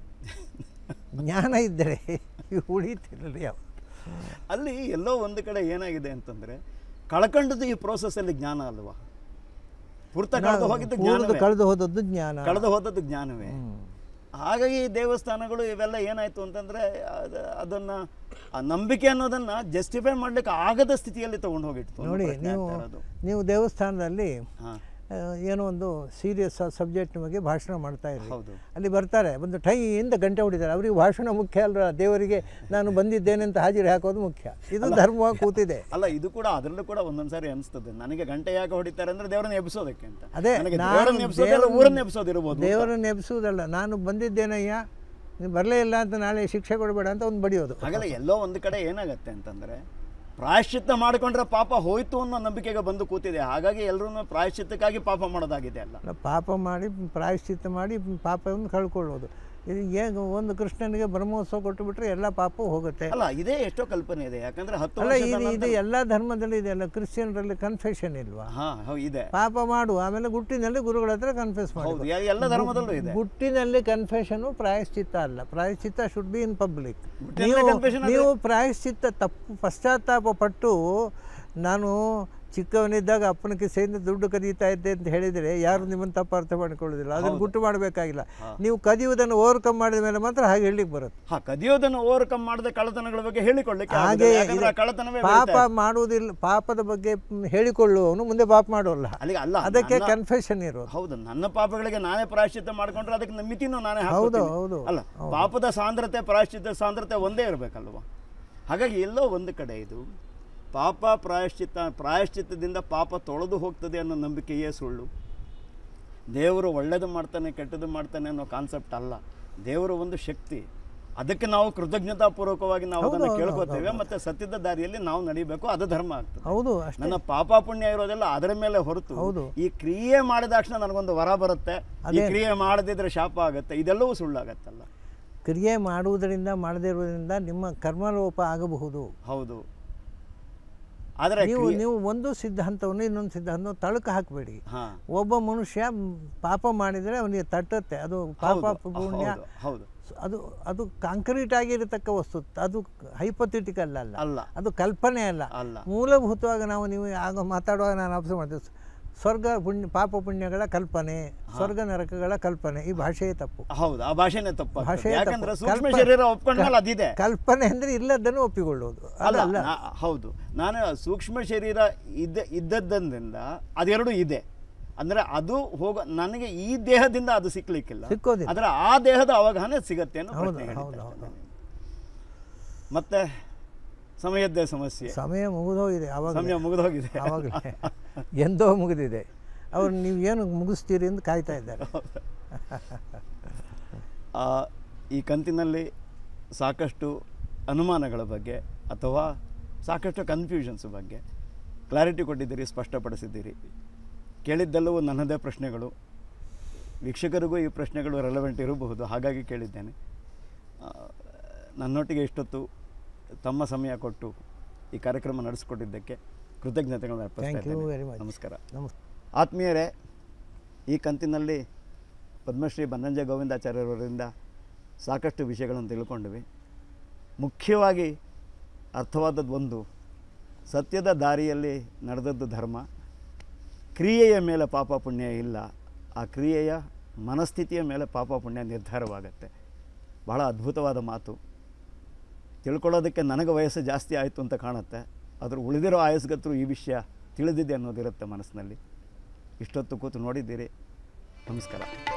ಜ್ಞಾನ ಇದ್ದರೆ ಇವು ಉಳಿತಿರಲಿ ಯಾವ ಅಲ್ಲಿ ಎಲ್ಲೋ ಒಂದು ಕಡೆ ಏನಾಗಿದೆ ಅಂತಂದ್ರೆ ಕಳ್ಕೊಂಡದ್ದು ಈ ಪ್ರೋಸೆಸ್ಸಲ್ಲಿ ಜ್ಞಾನ ಅಲ್ವಾ ಪೂರ್ತ ಕಳೆದು ಹೋಗಿದ್ದು ಪೂರ್ವದ ಜ್ಞಾನವೇ ಕಳೆದು ಹೋದದ್ದು ಜ್ಞಾನ ಕಳೆದು ಹೋದದ್ದು ಜ್ಞಾನವೇ ಹಾಗಾಗಿ ಈ ದೇವಸ್ಥಾನಗಳು ಇವೆಲ್ಲ ಏನಾಯ್ತು ಅಂತಂದ್ರೆ ಅದ- ಅದನ್ನ ಆ ನಂಬಿಕೆ ಅನ್ನೋದನ್ನ ಜಸ್ಟಿಫೈ ಮಾಡ್ಲಿಕ್ಕೆ ಆಗದ ಸ್ಥಿತಿಯಲ್ಲಿ ತಗೊಂಡು ಹೋಗಿತ್ತು ಅನ್ನೋ ನೋಡಿ ಪ್ರಶ್ನೆ ನೀವು ಆಗ್ತಾ ಇರೋದು. ನೀವು ದೇವಸ್ಥಾನದಲ್ಲಿ ಹಾ ಆ, ಏನೋ ಒಂದು ಸೀರಿಯಸ್ ಸಬ್ಜೆಕ್ಟ್ ಬಗ್ಗೆ ಭಾಷಣ ಮಾಡ್ತಾ ಇರಿ ಹೌದು ಅಲ್ಲಿ ಬರ್ತಾರೆ ಒಂದು ಟೈ ಇಂದ ಗಂಟೆ ಹೊಡಿತಾರೆ ಅವರಿಗೆ ಭಾಷಣ ಮುಖ್ಯ ಅಲ್ರ ದೇವರಿಗೆ ನಾನು ಬಂದಿದ್ದೇನೆ ಅಂತ ಹಾಜಿರಿ ಹಾಕೋದು ಮುಖ್ಯ ಇದು ಧರ್ಮವಾಗಿ ಕೂತಿದೆ ಅಲ್ಲ ಇದು ಕೂಡ ಅದರಲ್ಲೂ ಕೂಡ ಒಂದೊಂದ್ಸಾರಿ ಅನಿಸ್ತದೆ ನನಗೆ ಗಂಟೆ ಯಾಕೆ ಹೊಡಿತಾರೆ ಅಂದ್ರೆ ದೇವರನ್ನ ಎಬ್ಸೋದಕ್ಕೆ ಅಂತ ಅದೇ ನನಗೆ ನಾನು ದೇವರನ್ನ ಎಬ್ಸೋದಲ್ಲ ದೇವರನ್ನ- ಊರನ್ನ ಎಬ್ಸೋದಿರ್ಬೋದು ದೇವರನ್ನು ಎಬ್ಸುವುದಲ್ಲ ನಾನು ಬಂದಿದ್ದೇನಯ್ಯ ನೀವು ಬರಲೇ ಇಲ್ಲ ಅಂತ ನಾಳೆ ಶಿಕ್ಷೆ ಕೊಡಬೇಡ ಅಂತ ಒಂದು ಬಡಿಯೋದು ಹಾಗಲ್ಲ ಎಲ್ಲೋ ಒಂದು ಕಡೆ ಏನಾಗತ್ತೆ ಅಂತಂದ್ರೆ ಪ್ರಾಯಶ್ಚಿತ್ತ ಮಾಡಿಕೊಂಡ್ರೆ ಪಾಪ ಹೋಯ್ತು ಅನ್ನೋ ನಂಬಿಕೆಗೆ ಬಂದು ಕೂತಿದೆ ಹಾಗಾಗಿ ಎಲ್ಲರೂ ಪ್ರಾಯಶ್ಚಿತ್ತಕ್ಕಾಗಿ ಪಾಪ ಮಾಡೋದಾಗಿದೆ ಅಲ್ಲ ಅಲ್ಲ, ಪಾಪ ಮಾಡಿ ಪ್ರಾಯಶ್ಚಿತ್ತ ಮಾಡಿ ಪಾಪವನ್ನು ಕಳ್ಕೊಳ್ಳೋದು ಇದು ಏನು ಒಂದು ಕೃಷ್ಣನಿಗೆ ಬ್ರಹ್ಮೋತ್ಸವ ಕೊಟ್ಟು ಬಿಟ್ರೆ ಎಲ್ಲ ಪಾಪು ಹೋಗುತ್ತೆ ಅಲ್ಲ ಇದೇ ಎಷ್ಟೋ ಕಲ್ಪನೆ ಇದೆ ಯಾಕಂದ್ರೆ ಹತ್ತು ಅಲ್ಲ ವರ್ಷದ ಇದು ಇದು ನಂತರ- ಎಲ್ಲ ಧರ್ಮದಲ್ಲಿ ಇದೆಯಲ್ಲ ಕ್ರಿಶ್ಚಿಯನ್ರಲ್ಲಿ ಕನ್ಫೆಷನ್ ಇಲ್ವಾ ಹಾ ಹೌದು ಇದೆ ಪಾಪ ಮಾಡು ಆಮೇಲೆ ಗುಟ್ಟಿನಲ್ಲಿ ಗುರುಗಳ ಹತ್ರ ಕನ್ಫೆಸ್ ಹೌದು ಮಾಡಿ ಎ- ಎಲ್ಲ ಧರ್ಮದಲ್ಲೂ ಇದೆ ಗುಟ್ಟಿನಲ್ಲಿ ಕನ್ಫೆಷನು ಪ್ರಾಯಶ್ಚಿತ್ತ ಅಲ್ಲ ಪ್ರಾಯಶ್ಚಿತ್ತ ಶುಡ್ ಬಿ ಇನ್ ಪಬ್ಲಿಕ್ ಗುಟ್ಟಿನಲ್ಲಿ ನೀವು confession ಆದ್ರೆ- ನೀವು ಪ್ರಾಯಶ್ಚಿತ್ತ ತಪ್ಪು ಪಶ್ಚಾತ್ತಾಪ ಪಟ್ಟು ನಾನು ಚಿಕ್ಕವನಿದ್ದಾಗ ಅಪ್ಪನ ಕಿಸೆಯಿಂದ ದುಡ್ಡು ಕದೀತಾ ಇದ್ದೆ ಅಂತ ಹೇಳಿದರೆ ಯಾರು ನಿಮ್ಮನ್ನು ತಪ್ಪು ಅರ್ಥ ಮಾಡ್ಕೊಳ್ಳೋದಿಲ್ಲ ಅದನ್ನು ಗುಟ್ಟು ಮಾಡಬೇಕಾಗಿಲ್ಲ ನೀವು ಕದಿಯುವುದನ್ನು ಓವರ್ಕಮ್ ಮಾಡಿದ ಮೇಲೆ ಮಾತ್ರ ಹಾಗೆ ಹೇಳಲಿಕ್ಕೆ ಬರುತ್ತೆ ಹಾ ಕದಿಯೋದನ್ನು ಓವರ್ಕಮ್ ಮಾಡದೆ ಕಳ್ಳತನಗಳ ಬಗ್ಗೆ ಹೇಳಿಕೊಳ್ಳಿಕ್ಕೆ ಹಾಗೆ ಆಗುದಿಲ್ಲ. ಯಾಕಂದ್ರೆ ಇದೆ. ಆ ಕಳ್ಳತನವೇ ಪಾಪ ಬೆಳೀತಾ ಇದೆ. ಮಾಡುವುದಿಲ್ಲ ಪಾಪದ ಬಗ್ಗೆ ಮ್, ಹೇಳಿಕೊಳ್ಳುವವನು ಮುಂದೆ ಪಾಪ ಮಾಡೋಲ್ಲ ಅಲ್ಲಿಗೆ ಅಲ್ಲ ಅದಕ್ಕೆ ನನ್ನ- ಕನ್ಫೆಷನ್ ಇರೋದು ಹೌದು ನನ್ನ ಪಾಪಗಳಿಗೆ ನಾನೇ ಪ್ರಾಯಶ್ಚಿತ್ತ ಮಾಡ್ಕೊಂಡ್ರೆ ಅದಕ್ಕೆ ನನ್ನ ಮಿತಿನೂ ನಾನೇ ಹೌದು, ಹಾಕ್ಕೊತೀನಿ. ಹೌದು, ಅಲ್ಲ ಪಾಪದ ಸಾಂದ್ರತೆ ಪ್ರಾಯಶ್ಚಿತ್ತ ಸಾಂದ್ರತೆ ಒಂದೇ ಇರಬೇಕಲ್ವ ಹಾಗಾಗಿ ಎಲ್ಲೋ ಒಂದು ಕಡೆ ಇದು ಪಾಪ ಪ್ರಾಯಶ್ಚಿತ್ತ ಪ್ರಾಯಶ್ಚಿತ್ತದಿಂದ ಪಾಪ ತೊಳೆದು ಹೋಗ್ತದೆ ಅನ್ನೋ ನಂಬಿಕೆಯೇ ಸುಳ್ಳು ದೇವರು ಒಳ್ಳೇದು ಮಾಡ್ತಾನೆ ಕೆಟ್ಟದ್ದು ಮಾಡ್ತಾನೆ ಅನ್ನೋ ಕಾನ್ಸೆಪ್ಟ್ ಅಲ್ಲ ದೇವರು ಒಂದು ಶಕ್ತಿ ಅದಕ್ಕೆ ನಾವು ಕೃತಜ್ಞತಾಪೂರ್ವಕವಾಗಿ ನಾವು ಅದನ್ನು ಹೌದು, ಕೇಳ್ಕೊತೇವೆ ಮತ್ತೆ ಸತ್ಯದ ದಾರಿಯಲ್ಲಿ ನಾವು ನಡಿಬೇಕು ಅದು ಧರ್ಮ ಆಗ್ತದೆ ಹೌದು ಅಷ್ಟೇ ನನ್ನ ಪಾಪ ಪುಣ್ಯ ಇರೋದೆಲ್ಲ ಅದರ ಮೇಲೆ ಹೊರತು ಹೌದು. ಈ ಕ್ರಿಯೆ ಮಾಡಿದ ತಕ್ಷಣ ನನಗೊಂದು ವರ ಬರುತ್ತೆ ಈ ಕ್ರಿಯೆ ಮಾಡದಿದ್ರೆ ಶಾಪ ಆಗುತ್ತೆ ಇದೆಲ್ಲವೂ ಸುಳ್ಳಾಗತ್ತಲ್ಲ ಕ್ರಿಯೆ ಮಾಡುವುದರಿಂದ ಮಾಡದೇ ಇರುವುದರಿಂದ ನಿಮ್ಮ ಕರ್ಮಲೋಪ ಆಗಬಹುದು ಹೌದು ಆದರೆ ನೀವು ನೀವು ಒಂದು ಸಿದ್ಧಾಂತವನ್ನು ಇನ್ನೊಂದು ಸಿದ್ಧಾಂತವನ್ನು ತಳಕು ಹಾಕಬೇಡಿ ಹಾ ಒಬ್ಬ ಮನುಷ್ಯ ಮ್, ಪಾಪ ಮಾಡಿದರೆ ಅವನಿಗೆ ತಟ್ಟುತ್ತೆ ಅದು ಪಾಪ ಹೌದು, ಪುಣ್ಯ ಹೌದು, ಹೌದು ಅದು ಅದು ಕಾಂಕ್ರೀಟ್ ಆಗಿರತಕ್ಕ ವಸ್ತು ಅದು ಹೈಪಥೆಟಿಕಲ್ ಅಲ್ಲ ಅಲ್ಲ ಅದು ಕಲ್ಪನೆ ಅಲ್ಲ ಅಲ್ಲ ಮೂಲಭೂತವಾಗಿ ನಾವು ನೀವು ಆಗ ಮಾತಾಡುವಾಗ ನಾನು ಅಬ್ಸರ್ವ್ ಮಾಡ್ತೇವೆ ಸ್ವರ್ಗ ಪುಣ್ಯ ಪಾಪ ಪುಣ್ಯಗಳ ಕಲ್ಪನೆ ಸ್ವರ್ಗ ನರಕಗಳ ಕಲ್ಪನೆ ಈ ಭಾಷೆಯೇ ತಪ್ಪು ಹೌದು ಆ ಭಾಷೆನೇ ತಪ್ಪು ಭಾಷೆಯೇ ಯಾಕಂದ್ರೆ ತಪ್ಪು. ಸೂಕ್ಷ್ಮ ಕಲ್ಪ- ಶರೀರ ಒಪ್ಕೊಂಡ್ಮೇಲೆ ಅದಿದೆ ಕಲ್ಪನೆ ಅಂದರೆ ಇಲ್ಲದನ್ನು ಒಪ್ಪಿಕೊಳ್ಳುವುದು ಅಲ್ಲ ಅಲ್ಲ ನಾ- ಹೌದು ನಾನು ಸೂಕ್ಷ್ಮ ಶರೀರ ಇದ್ದ ಇದ್ದದ್ದರಿಂದ ಅದೆರಡು ಇದೆ ಅಂದ್ರೆ ಅದು ಹೋಗ ನನಗೆ ಈ ದೇಹದಿಂದ ಅದು ಸಿಕ್ಲಿಕ್ಕಿಲ್ಲ ಸಿಕ್ಕೋದಿಲ್ಲ. ಅದರ ಆ ದೇಹದ ಅವಗಾಹನೆ ಸಿಗತ್ತೆ ಅನ್ನೋ ಹೌದು, ಪ್ರಶ್ನೆ ಹೌದು, ಹೇಳ್ತಾ ಹೌದು. ಇದ್ದೇನೆ. ಮತ್ತೆ ಸಮಯದ್ದೇ ಸಮಸ್ಯೆ ಸಮಯ ಮುಗಿದೋಗಿದೆ ಸಮಯ ಆವಾಗ ಮುಗಿದೋಗಿದೆ ಆವಾಗಲೇ ಎಂದೋ ಮುಗಿದಿದೆ ಅವ್ರು ನೀವು ಏನು ಮುಗಿಸ್ತೀರಿ ಅಂತ ಕಾಯ್ತಾ ಇದ್ದಾರೆ ಆ, ಈ ಕಂತಿನಲ್ಲಿ ಸಾಕಷ್ಟು ಅನುಮಾನಗಳ ಬಗ್ಗೆ ಅಥವಾ ಸಾಕಷ್ಟು ಕನ್ಫ್ಯೂಷನ್ಸ್ ಬಗ್ಗೆ ಕ್ಲಾರಿಟಿ ಕೊಟ್ಟಿದ್ದೀರಿ ಸ್ಪಷ್ಟಪಡಿಸಿದ್ದೀರಿ ಕೇಳಿದ್ದೆಲ್ಲವೂ ನನ್ನದೇ ಪ್ರಶ್ನೆಗಳು ವೀಕ್ಷಕರಿಗೂ ಈ ಪ್ರಶ್ನೆಗಳು ರೆಲೆವೆಂಟ್ ಇರಬಹುದು ಹಾಗಾಗಿ ಕೇಳಿದ್ದೇನೆ ಆ, ನನ್ನೊಟ್ಟಿಗೆ ಇಷ್ಟೊತ್ತು ತಮ್ಮ ಸಮಯ ಕೊಟ್ಟು ಈ ಕಾರ್ಯಕ್ರಮ ನಡೆಸಿಕೊಟ್ಟಿದ್ದಕ್ಕೆ ಕೃತಜ್ಞತೆಗಳನ್ನು ಅರ್ಪಿಸ್ತಾ ಥ್ಯಾಂಕ್ ಯು ಇದ್ದೇನೆ. ವೆರಿ ಮಚ್ ನಮಸ್ಕಾರ ನಮಸ್ತೆ ಆತ್ಮೀಯರೇ ಈ ಕಂತಿನಲ್ಲಿ ಪದ್ಮಶ್ರೀ ಬನ್ನಂಜೆ ಗೋವಿಂದಾಚಾರ್ಯರವರಿಂದ ಸಾಕಷ್ಟು ವಿಷಯಗಳನ್ನು ತಿಳ್ಕೊಂಡ್ವಿ ಮುಖ್ಯವಾಗಿ ಅರ್ಥವಾದದ್ದು ಒಂದು ಸತ್ಯದ ದಾರಿಯಲ್ಲಿ ನಡೆದದ್ದು ಧರ್ಮ ಕ್ರಿಯೆಯ ಮೇಲೆ ಪಾಪ ಪುಣ್ಯ ಇಲ್ಲ ಆ ಕ್ರಿಯೆಯ ಮನಸ್ಥಿತಿಯ ಮೇಲೆ ಪಾಪ ಪುಣ್ಯ ನಿರ್ಧಾರವಾಗತ್ತೆ ಬಹಳ ಅದ್ಭುತವಾದ ಮಾತು ತಿಳ್ಕೊಳ್ಳೋದಕ್ಕೆ ನನಗೆ ವಯಸ್ಸು ಜಾಸ್ತಿ ಆಯಿತು ಅಂತ ಕಾಣುತ್ತೆ ಆದರೂ ಉಳಿದಿರೋ ಆಯಸ್ಗತರು ಈ ವಿಷಯ ತಿಳಿದಿದೆ ಅನ್ನೋದಿರುತ್ತೆ ಮನಸ್ಸಿನಲ್ಲಿ ಇಷ್ಟೊತ್ತು ಕೂತು ನೋಡಿದ್ದೀರಿ ನಮಸ್ಕಾರ